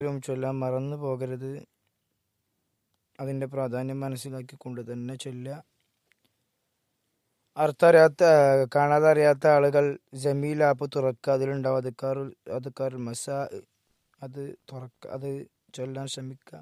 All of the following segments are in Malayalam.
ഒരിക്കലും ചൊല്ലാൻ മറന്നു പോകരുത് അതിൻ്റെ പ്രാധാന്യം മനസ്സിലാക്കിക്കൊണ്ട് തന്നെ ചൊല്ലുക അർത്ഥറിയാത്ത കാണാതെ അറിയാത്ത ആളുകൾ ജമീൽ ആപ്പ് തുറക്കുക അതിലുണ്ടാവും അതുക്കാർ അതുക്കാർ മസാ അത് തുറക്ക അത് ചൊല്ലാൻ ശ്രമിക്കുക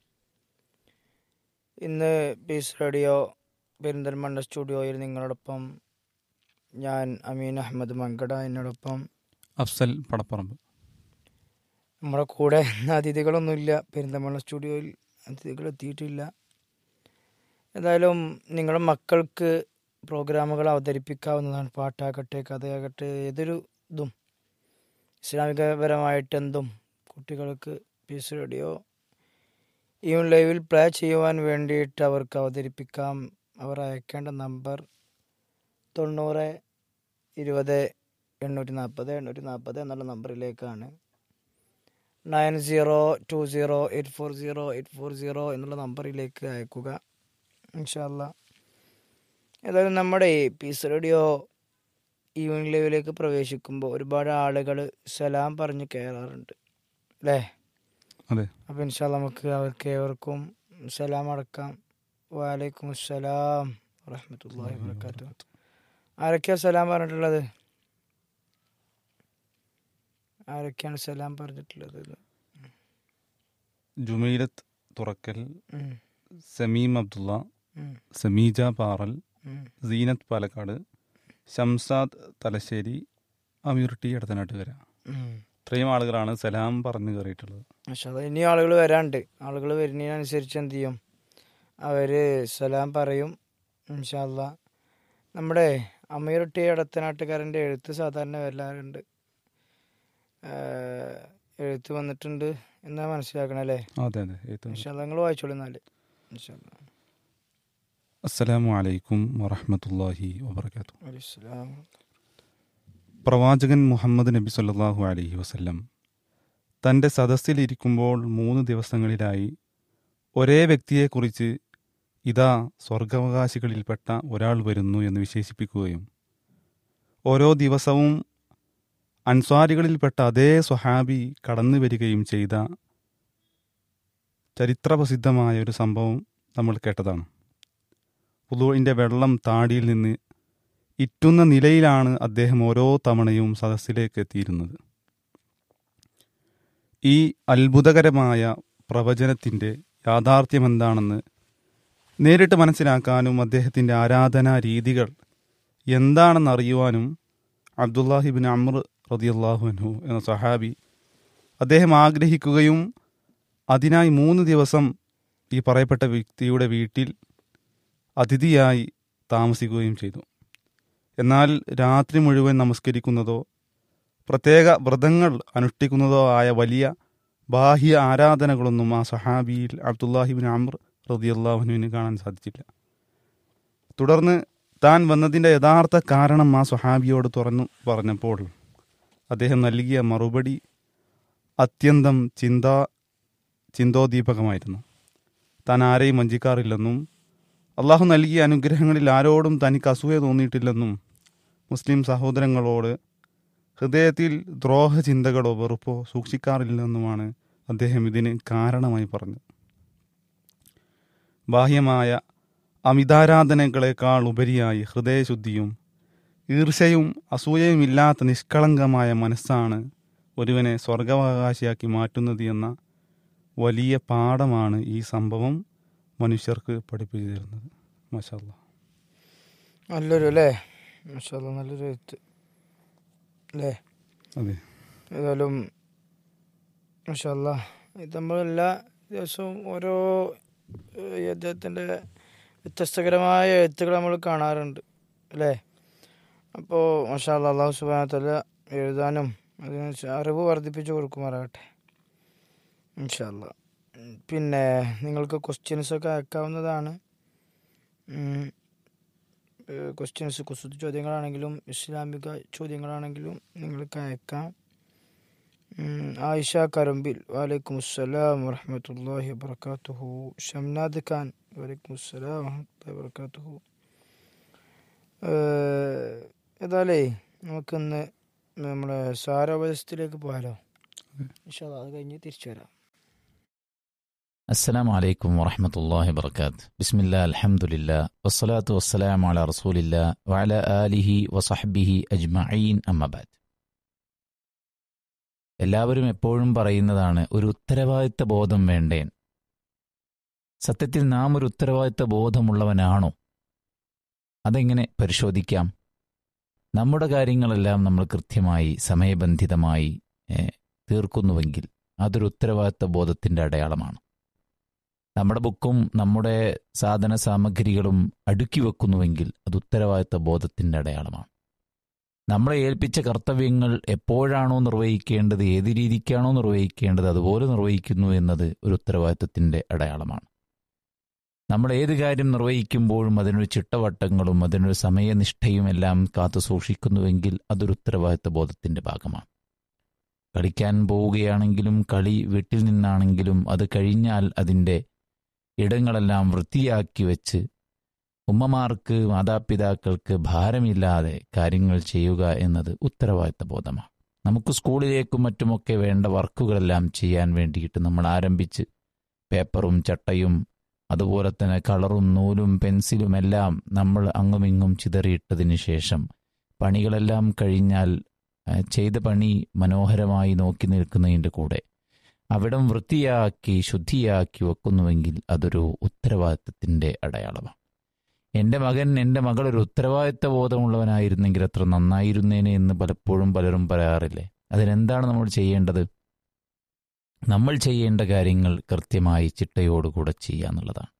ഇന്ന് പീസ് റേഡിയോ പെരിന്തൽമണ്ണ സ്റ്റുഡിയോയിൽ നിങ്ങളോടൊപ്പം ഞാൻ അമീൻ അഹമ്മദ് മങ്കട എന്നോടൊപ്പം അഫ്സൽ പടപ്പറമ്പ് നമ്മുടെ കൂടെ ഇന്ന് അതിഥികളൊന്നുമില്ല പെരിന്തൽമണ്ണ സ്റ്റുഡിയോയിൽ അതിഥികൾ എത്തിയിട്ടില്ല ഏതായാലും നിങ്ങളുടെ മക്കൾക്ക് പ്രോഗ്രാമുകൾ അവതരിപ്പിക്കാവുന്നതാണ് പാട്ടാകട്ടെ കഥയാകട്ടെ ഏതൊരു ഇതും ഇസ്ലാമികപരമായിട്ട് എന്തും കുട്ടികൾക്ക് പീസ് റേഡിയോ ഈ ലൈവിൽ പ്ലേ ചെയ്യുവാൻ വേണ്ടിയിട്ട് അവർക്ക് അവതരിപ്പിക്കാം അവർ അയക്കേണ്ട നമ്പർ തൊണ്ണൂറ് ഇരുപത് എണ്ണൂറ്റി നാൽപ്പത് എണ്ണൂറ്റി നാൽപ്പത് എന്നുള്ള നമ്പറിലേക്കാണ് nine zero two zero eight four zero eight four zero എന്നുള്ള നമ്പറിലേക്ക് അയക്കുക ഇൻഷാല്ല ഏതായാലും നമ്മുടെ ഈ പീസ് റേഡിയോ ഈവനിങ് ലൈവിലേക്ക് പ്രവേശിക്കുമ്പോൾ ഒരുപാട് ആളുകൾ സലാം പറഞ്ഞ് കയറാറുണ്ട് അല്ലേ അതെ അപ്പോൾ ഇൻഷാല്ല നമുക്ക് അവർക്ക് ഏവർക്കും സലാം അടക്കാം വാലൈക്കും അസ്സലാം വറഹമത്തല്ലാഹി വാബർക്കാത്തു ആരൊക്കെയാ സലാം പറഞ്ഞിട്ടുള്ളത് ആരൊക്കെയാണ് സലാം പറഞ്ഞിട്ടുള്ളത് ജുമൈലത്ത് തുറക്കൽ ഉം, സമീം അബ്ദുള്ള ഉം, സമീജ പാറൽ ഉം. സീനത്ത് പാലക്കാട് ഷംസാദ് തലശ്ശേരി അമീർ ടി എടത്തനാട്ടുകര ഉം. ഇത്രയും ആളുകളാണ് സലാം പറഞ്ഞു കയറിയിട്ടുള്ളത് മാഷാ അല്ലാ. ഇനി ആളുകൾ വരാണ്ട് ആളുകൾ വരുന്നതിനനുസരിച്ച് എന്ത് ചെയ്യും അവർ സലാം പറയും ഇൻഷാല്ല നമ്മുടെ അമീറുട്ടി ഇടത്തനാട്ടുകാരൻ്റെ എഴുത്ത് സാധാരണ വരാറുണ്ട് ഏഹ്, എഴുത്ത് വന്നിട്ടുണ്ട് എന്നാ മനസ്സിലാക്കണം അല്ലേ അതെ അതെ ഏറ്റവും ഇൻഷാല്ല നിങ്ങൾ വായിച്ചോളൂ എന്നാല് ഇൻഷാല്ല അസ്സലാമു അലൈക്കും വറഹമത്തല്ലാഹി വബർക്കാത്തു അലൈഹിസ്സലാം പ്രവാചകൻ മുഹമ്മദ് നബി സല്ലല്ലാഹു അലൈഹി വസല്ലം തൻ്റെ സദസ്സിലിരിക്കുമ്പോൾ മൂന്ന് ദിവസങ്ങളിലായി ഒരേ വ്യക്തിയെക്കുറിച്ച് ഇതാ സ്വർഗാവകാശികളിൽപ്പെട്ട ഒരാൾ വരുന്നു എന്ന് വിശേഷിപ്പിക്കുകയും ഓരോ ദിവസവും അൻസ്വാരികളിൽപ്പെട്ട അതേ സ്വഹാബി കടന്നു വരികയും ചെയ്ത ചരിത്രപ്രസിദ്ധമായ ഒരു സംഭവം നമ്മൾ കേട്ടതാണ് ഉദുവിൻ്റെ വെള്ളം താടിയിൽ നിന്ന് ഇറ്റുന്ന നിലയിലാണ് അദ്ദേഹം ഓരോ തവണയും സദസ്സിലേക്ക് എത്തിയിരുന്നത് ഈ അത്ഭുതകരമായ പ്രവചനത്തിൻ്റെ യാഥാർത്ഥ്യമെന്താണെന്ന് നേരിട്ട് മനസ്സിലാക്കാനും അദ്ദേഹത്തിൻ്റെ ആരാധനാ രീതികൾ എന്താണെന്ന് അറിയുവാനും അബ്ദുല്ലാഹിബിൻ അമ്ര റതിയല്ലാഹു അൻഹു എന്ന സഹാബി അദ്ദേഹം ആഗ്രഹിക്കുകയും അതിനായി മൂന്ന് ദിവസം ഈ പറയപ്പെട്ട വ്യക്തിയുടെ വീട്ടിൽ അതിഥിയായി താമസിക്കുകയും ചെയ്തു എന്നാൽ രാത്രി മുഴുവൻ നമസ്കരിക്കുന്നതോ പ്രത്യേക വ്രതങ്ങൾ അനുഷ്ഠിക്കുന്നതോ ആയ വലിയ ബാഹ്യ ആരാധനകളൊന്നും ആ സഹാബിയിൽ അബ്ദുല്ലാഹിബിൻ അമർ റതിയല്ലാഹുനുവിന് കാണാൻ സാധിച്ചില്ല തുടർന്ന് താൻ വന്നതിൻ്റെ യഥാർത്ഥ കാരണം ആ സ്വഹാബിയോട് തുറന്നു പറഞ്ഞപ്പോൾ അദ്ദേഹം നൽകിയ മറുപടി അത്യന്തം ചിന്താ ചിന്തോദീപകമായിരുന്നു താൻ ആരെയും വഞ്ചിക്കാറില്ലെന്നും അള്ളാഹു നൽകിയ അനുഗ്രഹങ്ങളിൽ ആരോടും തനിക്ക് അസൂയ തോന്നിയിട്ടില്ലെന്നും മുസ്ലിം സഹോദരങ്ങളോട് ഹൃദയത്തിൽ ദ്രോഹ ചിന്തകളോ വെറുപ്പോ സൂക്ഷിക്കാറില്ലെന്നുമാണ് അദ്ദേഹം ഇതിന് കാരണമായി പറഞ്ഞത് ബാഹ്യമായ അമിതാരാധനകളെക്കാൾ ഉപരിയായി ഹൃദയശുദ്ധിയും ഈർഷയും അസൂയയുമില്ലാത്ത നിഷ്കളങ്കമായ മനസ്സാണ് ഒരുവനെ സ്വർഗാവകാശിയാക്കി മാറ്റുന്നത് എന്ന വലിയ പാഠമാണ് ഈ സംഭവം മനുഷ്യർക്ക് പഠിപ്പിച്ചു തരുന്നത് മഷാല്ല നല്ലൊരു അല്ലേ മാഷാല്ല നല്ലൊരു എഴുത്ത് അല്ലേ അതെ ഏതായാലും മാഷാല്ല ഇത് നമ്മൾ എല്ലാ ദിവസവും ഓരോ ഏഹ്, അദ്ദേഹത്തിൻ്റെ വ്യത്യസ്തകരമായ എഴുത്തുകൾ നമ്മൾ കാണാറുണ്ട് അല്ലേ അപ്പോൾ മാഷാല്ല അള്ളാഹു സുബാനത്തല്ല എഴുതാനും അതിന് അറിവ് വർദ്ധിപ്പിച്ചു കൊടുക്കുമാറാകട്ടെ ഇൻഷാല്ല പിന്നെ നിങ്ങൾക്ക് ക്വസ്റ്റ്യൻസൊക്കെ അയക്കാവുന്നതാണ് ക്വസ്റ്റ്യൻസ് കുസൃതി ചോദ്യങ്ങളാണെങ്കിലും ഇസ്ലാമിക ചോദ്യങ്ങളാണെങ്കിലും നിങ്ങൾക്ക് അയക്കാം ഉം, ആയിഷ കരമ്പിൽ വാലൈക്കും അസ്സലാം വറഹമത്തല്ലാഹി വബർക്കാത്തുഹു ഷംനാദ് ഖാൻ വാലൈക്കും അസ്സലാം വറഹമത്തല്ലാഹി വബർക്കാത്തുഹു ഏതായാലേ നമുക്കിന്ന് നമ്മുടെ സാരോപദേശത്തിലേക്ക് പോയാലോ ഇൻഷാ അല്ലാ, അത് കഴിഞ്ഞ് തിരിച്ചു വരാം السلام عليكم ورحمة الله وبركاته بسم الله الحمد لله والصلاة والسلام على رسول الله وعلى آله وصحبه أجمعين أما بعد എല്ലാവരും എപ്പോഴും പറയുന്നതാണ് ഒരു ഉത്തരവാദിത്ത ബോധം വേണ്ടേൻ സത്യത്തിൽ നാം ഒരു ഉത്തരവാദിത്ത ബോധമുള്ളവനാണോ അതെങ്ങനെ പരിശോധിക്കാം നമ്മുടെ കാര്യങ്ങളെല്ലാം നമ്മൾ കൃത്യമായി സമയബന്ധിതമായി ഏ, തീർക്കുന്നുവെങ്കിൽ അതൊരു ഉത്തരവാദിത്ത ബോധത്തിൻ്റെ അടയാളമാണ് നമ്മുടെ ബുക്കും നമ്മുടെ സാധന സാമഗ്രികളും അടുക്കി വെക്കുന്നുവെങ്കിൽ അത് ഉത്തരവാദിത്ത ബോധത്തിൻ്റെ അടയാളമാണ് നമ്മളെ ഏൽപ്പിച്ച കർത്തവ്യങ്ങൾ എപ്പോഴാണോ നിർവഹിക്കേണ്ടത് ഏത് രീതിക്കാണോ നിർവഹിക്കേണ്ടത് അതുപോലെ നിർവഹിക്കുന്നു എന്നത് ഒരു ഉത്തരവാദിത്തത്തിൻ്റെ അടയാളമാണ് നമ്മൾ ഏത് കാര്യം നിർവഹിക്കുമ്പോഴും അതിനൊരു ചിട്ടവട്ടങ്ങളും അതിനൊരു സമയനിഷ്ഠയും എല്ലാം കാത്തു സൂക്ഷിക്കുന്നുവെങ്കിൽ അതൊരു ഉത്തരവാദിത്ത ബോധത്തിൻ്റെ ഭാഗമാണ് കളിക്കാൻ പോവുകയാണെങ്കിലും കളി വീട്ടിൽ നിന്നാണെങ്കിലും അത് കഴിഞ്ഞാൽ അതിൻ്റെ ഇടങ്ങളെല്ലാം വൃത്തിയാക്കി വെച്ച് ഉമ്മമാർക്ക് മാതാപിതാക്കൾക്ക് ഭാരമില്ലാതെ കാര്യങ്ങൾ ചെയ്യുക എന്നത് ഉത്തരവാദിത്ത ബോധമാണ് നമുക്ക് സ്കൂളിലേക്കും മറ്റുമൊക്കെ വേണ്ട വർക്കുകളെല്ലാം ചെയ്യാൻ വേണ്ടിയിട്ട് നമ്മൾ ആരംഭിച്ച് പേപ്പറും ചട്ടയും അതുപോലെ തന്നെ കളറും നൂലും പെൻസിലും എല്ലാം നമ്മൾ അങ്ങുമിങ്ങും ചിതറിയിട്ടതിന് ശേഷം പണികളെല്ലാം കഴിഞ്ഞാൽ ആ, ചെയ്ത പണി മനോഹരമായി നോക്കി നിൽക്കുന്നതിൻ്റെ കൂടെ അവിടം വൃത്തിയാക്കി ശുദ്ധിയാക്കി വെക്കുന്നുവെങ്കിൽ അതൊരു ഉത്തരവാദിത്തത്തിൻ്റെ അടയാളമാണ് എൻ്റെ മകൻ എൻ്റെ മകൾ ഒരു ഉത്തരവാദിത്ത ബോധമുള്ളവനായിരുന്നെങ്കിൽ അത്ര നന്നായിരുന്നേനെ എന്ന് പലപ്പോഴും പലരും പറയാറില്ലേ അതിനെന്താണ് നമ്മൾ ചെയ്യേണ്ടത് നമ്മൾ ചെയ്യേണ്ട കാര്യങ്ങൾ കൃത്യമായി ചിട്ടയോടുകൂടെ ചെയ്യുക എന്നുള്ളതാണ്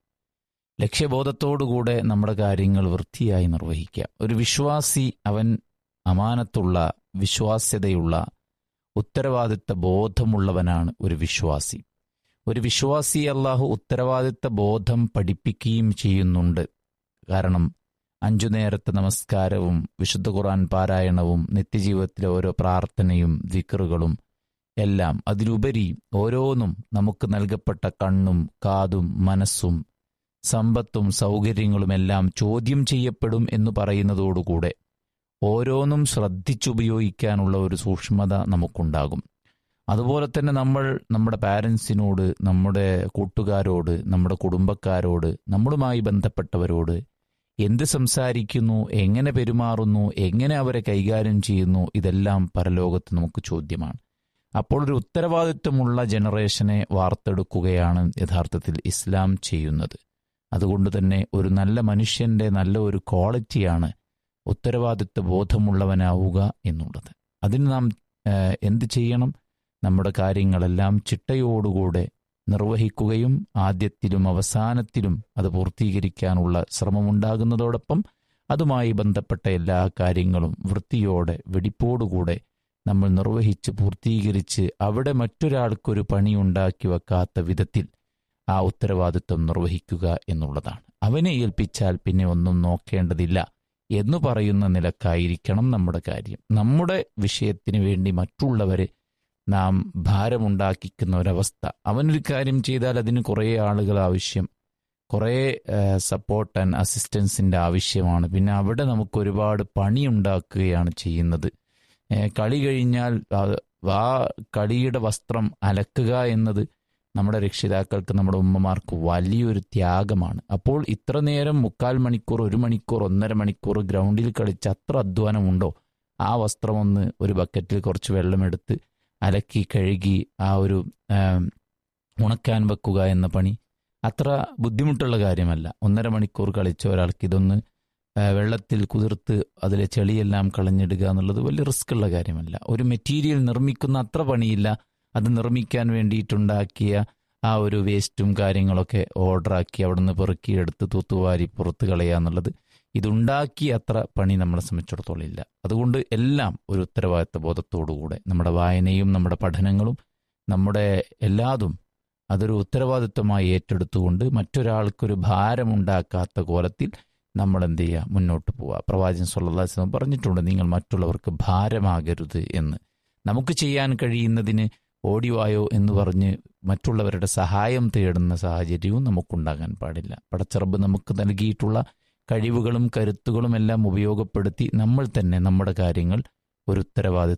ലക്ഷ്യബോധത്തോടുകൂടെ നമ്മുടെ കാര്യങ്ങൾ വൃത്തിയായി നിർവഹിക്കുക ഒരു വിശ്വാസി അവൻ അമാനത്തുള്ള വിശ്വാസ്യതയുള്ള ഉത്തരവാദിത്ത ബോധമുള്ളവനാണ് ഒരു വിശ്വാസി ഒരു വിശ്വാസി അള്ളാഹു ഉത്തരവാദിത്ത ബോധം പഠിപ്പിക്കുകയും ചെയ്യുന്നുണ്ട് കാരണം അഞ്ചു നേരത്തെ നമസ്കാരവും വിശുദ്ധ ഖുർആൻ പാരായണവും നിത്യജീവിതത്തിലെ ഓരോ പ്രാർത്ഥനയും ദിക്കറുകളും എല്ലാം അതിലുപരി ഓരോന്നും നമുക്ക് നൽകപ്പെട്ട കണ്ണും കാതും മനസ്സും സമ്പത്തും സൗകര്യങ്ങളുമെല്ലാം ചോദ്യം ചെയ്യപ്പെടും എന്ന് പറയുന്നതോടുകൂടെ ഓരോന്നും ശ്രദ്ധിച്ചുപയോഗിക്കാനുള്ള ഒരു സൂക്ഷ്മത നമുക്കുണ്ടാകും അതുപോലെ തന്നെ നമ്മൾ നമ്മുടെ പാരൻസിനോട് നമ്മുടെ കൂട്ടുകാരോട് നമ്മുടെ കുടുംബക്കാരോട് നമ്മളുമായി ബന്ധപ്പെട്ടവരോട് എന്ത് സംസാരിക്കുന്നു എങ്ങനെ പെരുമാറുന്നു എങ്ങനെ അവരെ കൈകാര്യം ചെയ്യുന്നു ഇതെല്ലാം പരലോകത്ത് നമുക്ക് ചോദ്യമാണ് അപ്പോൾ ഒരു ഉത്തരവാദിത്വമുള്ള ജനറേഷനെ വാർത്തെടുക്കുകയാണ് യഥാർത്ഥത്തിൽ ഇസ്ലാം ചെയ്യുന്നത് അതുകൊണ്ട് തന്നെ ഒരു നല്ല മനുഷ്യന്റെ നല്ല ഒരു ക്വാളിറ്റിയാണ് ഉത്തരവാദിത്വ ബോധമുള്ളവനാവുക എന്നുള്ളത് അതിന് നാം ഏഹ്, എന്ത് ചെയ്യണം നമ്മുടെ കാര്യങ്ങളെല്ലാം ചിട്ടയോടുകൂടെ നിർവഹിക്കുകയും ആദ്യത്തിലും അവസാനത്തിലും അത് പൂർത്തീകരിക്കാനുള്ള ശ്രമമുണ്ടാകുന്നതോടൊപ്പം അതുമായി ബന്ധപ്പെട്ട എല്ലാ കാര്യങ്ങളും വൃത്തിയോടെ വെടിപ്പോടുകൂടെ നമ്മൾ നിർവഹിച്ച് പൂർത്തീകരിച്ച് അവിടെ മറ്റൊരാൾക്കൊരു പണി ഉണ്ടാക്കി വെക്കാത്ത വിധത്തിൽ ആ ഉത്തരവാദിത്വം നിർവഹിക്കുക എന്നുള്ളതാണ് അവനെ ഏൽപ്പിച്ചാൽ പിന്നെ ഒന്നും നോക്കേണ്ടതില്ല എന്ന് പറയുന്ന നിലക്കായിരിക്കണം നമ്മുടെ കാര്യം നമ്മുടെ വിഷയത്തിന് വേണ്ടി മറ്റുള്ളവരെ നാം ഭാരമുണ്ടാക്കിക്കുന്ന ഒരവസ്ഥ അവനൊരു കാര്യം ചെയ്താൽ അതിന് കുറേ ആളുകൾ ആവശ്യം കുറേ സപ്പോർട്ട് ആൻഡ് അസിസ്റ്റൻസിൻ്റെ ആവശ്യമാണ് പിന്നെ അവിടെ നമുക്ക് ഒരുപാട് പണിയുണ്ടാക്കുകയാണ് ചെയ്യുന്നത് ഏഹ് കളി കഴിഞ്ഞാൽ ആ- ആ കളിയുടെ വസ്ത്രം അലക്കുക എന്നത് നമ്മുടെ രക്ഷിതാക്കൾക്ക് നമ്മുടെ ഉമ്മമാർക്ക് വലിയൊരു ത്യാഗമാണ് അപ്പോൾ ഇത്ര നേരം മുക്കാൽ മണിക്കൂർ ഒരു മണിക്കൂർ ഒന്നര മണിക്കൂർ ഗ്രൗണ്ടിൽ കളിച്ച് അത്ര അധ്വാനമുണ്ടോ ആ വസ്ത്രം ഒന്ന് ഒരു ബക്കറ്റിൽ കുറച്ച് വെള്ളമെടുത്ത് അലക്കി കഴുകി ആ ഒരു ആം, ഉണക്കാൻ വെക്കുക എന്ന പണി അത്ര ബുദ്ധിമുട്ടുള്ള കാര്യമല്ല ഒന്നര മണിക്കൂർ കളിച്ച ഒരാൾക്ക് ഇതൊന്ന് ആ, വെള്ളത്തിൽ കുതിർത്ത് അതിലെ ചെളിയെല്ലാം കളഞ്ഞിടുക എന്നുള്ളത് വലിയ റിസ്ക് ഉള്ള കാര്യമല്ല ഒരു മെറ്റീരിയൽ നിർമ്മിക്കുന്ന അത്ര പണിയില്ല അത് നിർമ്മിക്കാൻ വേണ്ടിയിട്ടുണ്ടാക്കിയ ആ ഒരു വേസ്റ്റും കാര്യങ്ങളൊക്കെ ഓർഡറാക്കി അവിടുന്ന് പെറുക്കിയെടുത്ത് തൂത്തുവാരി പുറത്ത് കളയുക എന്നുള്ളത് ഇതുണ്ടാക്കി അത്ര പണി നമ്മളെ സംബന്ധിച്ചിടത്തോളം ഇല്ല അതുകൊണ്ട് എല്ലാം ഒരു ഉത്തരവാദിത്വ ബോധത്തോടുകൂടെ നമ്മുടെ വായനയും നമ്മുടെ പഠനങ്ങളും നമ്മുടെ എല്ലാതും അതൊരു ഉത്തരവാദിത്വമായി ഏറ്റെടുത്തുകൊണ്ട് മറ്റൊരാൾക്കൊരു ഭാരമുണ്ടാക്കാത്ത കോലത്തിൽ നമ്മൾ എന്ത് ചെയ്യുക മുന്നോട്ട് പോവുക പ്രവാചകൻ സല്ലല്ലാഹു അലൈഹി വസല്ലം പറഞ്ഞിട്ടുണ്ട് നിങ്ങൾ മറ്റുള്ളവർക്ക് ഭാരമാകരുത് എന്ന് നമുക്ക് ചെയ്യാൻ കഴിയുന്നതിന് ഓടിവായോ എന്ന് പറഞ്ഞ് മറ്റുള്ളവരുടെ സഹായം തേടുന്ന സാഹചര്യവും നമുക്കുണ്ടാകാൻ പാടില്ല പടച്ചറബ് നമുക്ക് നൽകിയിട്ടുള്ള കഴിവുകളും കരുത്തുകളും എല്ലാം ഉപയോഗപ്പെടുത്തി നമ്മൾ തന്നെ നമ്മുടെ കാര്യങ്ങൾ ഒരു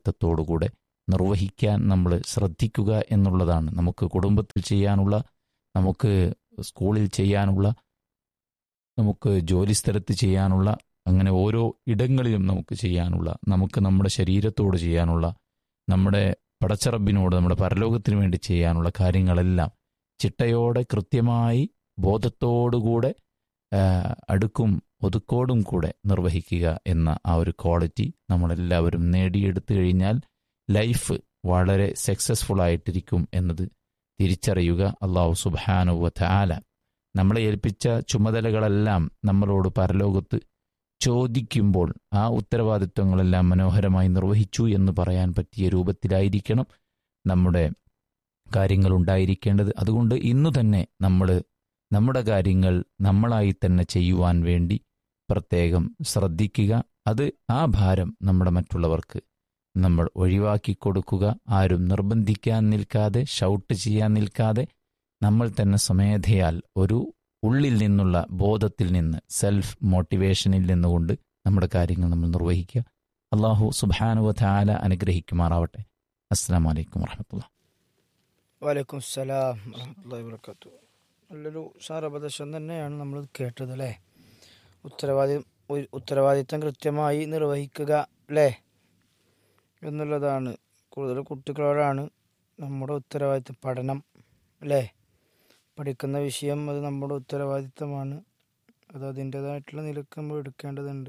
ഉത്തരവാദിത്തത്തോടുകൂടെ നിർവഹിക്കാൻ നമ്മൾ ശ്രദ്ധിക്കുക എന്നുള്ളതാണ് നമുക്ക് കുടുംബത്തിൽ ചെയ്യാനുള്ള നമുക്ക് സ്കൂളിൽ ചെയ്യാനുള്ള നമുക്ക് ജോലി സ്ഥലത്ത് ചെയ്യാനുള്ള അങ്ങനെ ഓരോ ഇടങ്ങളിലും നമുക്ക് ചെയ്യാനുള്ള നമുക്ക് നമ്മുടെ ശരീരത്തോട് ചെയ്യാനുള്ള നമ്മുടെ പടച്ചറബിനോട് നമ്മുടെ പരലോകത്തിന് വേണ്ടി ചെയ്യാനുള്ള കാര്യങ്ങളെല്ലാം ചിട്ടയോടെ കൃത്യമായി ബോധത്തോടുകൂടെ ആ, അടുക്കും ഒതുക്കോടും കൂടെ നിർവഹിക്കുക എന്ന ആ ഒരു ക്വാളിറ്റി നമ്മളെല്ലാവരും നേടിയെടുത്തു കഴിഞ്ഞാൽ ലൈഫ് വളരെ സക്സസ്ഫുൾ ആയിട്ടിരിക്കും എന്നത് തിരിച്ചറിയുക അള്ളാഹു സുബാനുവ ആല നമ്മളെ ഏൽപ്പിച്ച ചുമതലകളെല്ലാം നമ്മളോട് പരലോകത്ത് ചോദിക്കുമ്പോൾ ആ ഉത്തരവാദിത്വങ്ങളെല്ലാം മനോഹരമായി നിർവഹിച്ചു എന്ന് പറയാൻ പറ്റിയ രൂപത്തിലായിരിക്കണം നമ്മുടെ കാര്യങ്ങൾ ഉണ്ടായിരിക്കേണ്ടത് അതുകൊണ്ട് ഇന്നു തന്നെ നമ്മൾ നമ്മുടെ കാര്യങ്ങൾ നമ്മളായി തന്നെ ചെയ്യുവാൻ വേണ്ടി പ്രത്യേകം ശ്രദ്ധിക്കുക അത് ആ ഭാരം നമ്മുടെ മറ്റുള്ളവർക്ക് നമ്മൾ ഒഴിവാക്കി കൊടുക്കുക ആരും നിർബന്ധിക്കാൻ നിൽക്കാതെ ഷൗട്ട് ചെയ്യാൻ നിൽക്കാതെ നമ്മൾ തന്നെ സ്വമേധയാൽ ഒരു ഉള്ളിൽ നിന്നുള്ള ബോധത്തിൽ നിന്ന് സെൽഫ് മോട്ടിവേഷനിൽ നിന്നുകൊണ്ട് നമ്മുടെ കാര്യങ്ങൾ നമ്മൾ നിർവഹിക്കുക അള്ളാഹു സുബാനുവ താല അനുഗ്രഹിക്കുമാറാവട്ടെ അസ്സാം വലൈക്കും വാഹമത്തുള്ള വലൈക്കും സലാം വറഹമത്തുള്ളാഹി വബറകാത്തു നല്ലൊരു സാരോപദേശം തന്നെയാണ് നമ്മൾ കേട്ടത് അല്ലേ ഉത്തരവാദി ഉ- ഉത്തരവാദിത്തം കൃത്യമായി നിർവഹിക്കുക അല്ലേ എന്നുള്ളതാണ് കൂടുതൽ കുട്ടികളോടാണ് നമ്മുടെ ഉത്തരവാദിത്തം പഠനം അല്ലേ പഠിക്കുന്ന വിഷയം അത് നമ്മുടെ ഉത്തരവാദിത്തമാണ് അത് അതിൻ്റേതായിട്ടുള്ള നിലക്ക് നമ്മൾ എടുക്കേണ്ടതുണ്ട്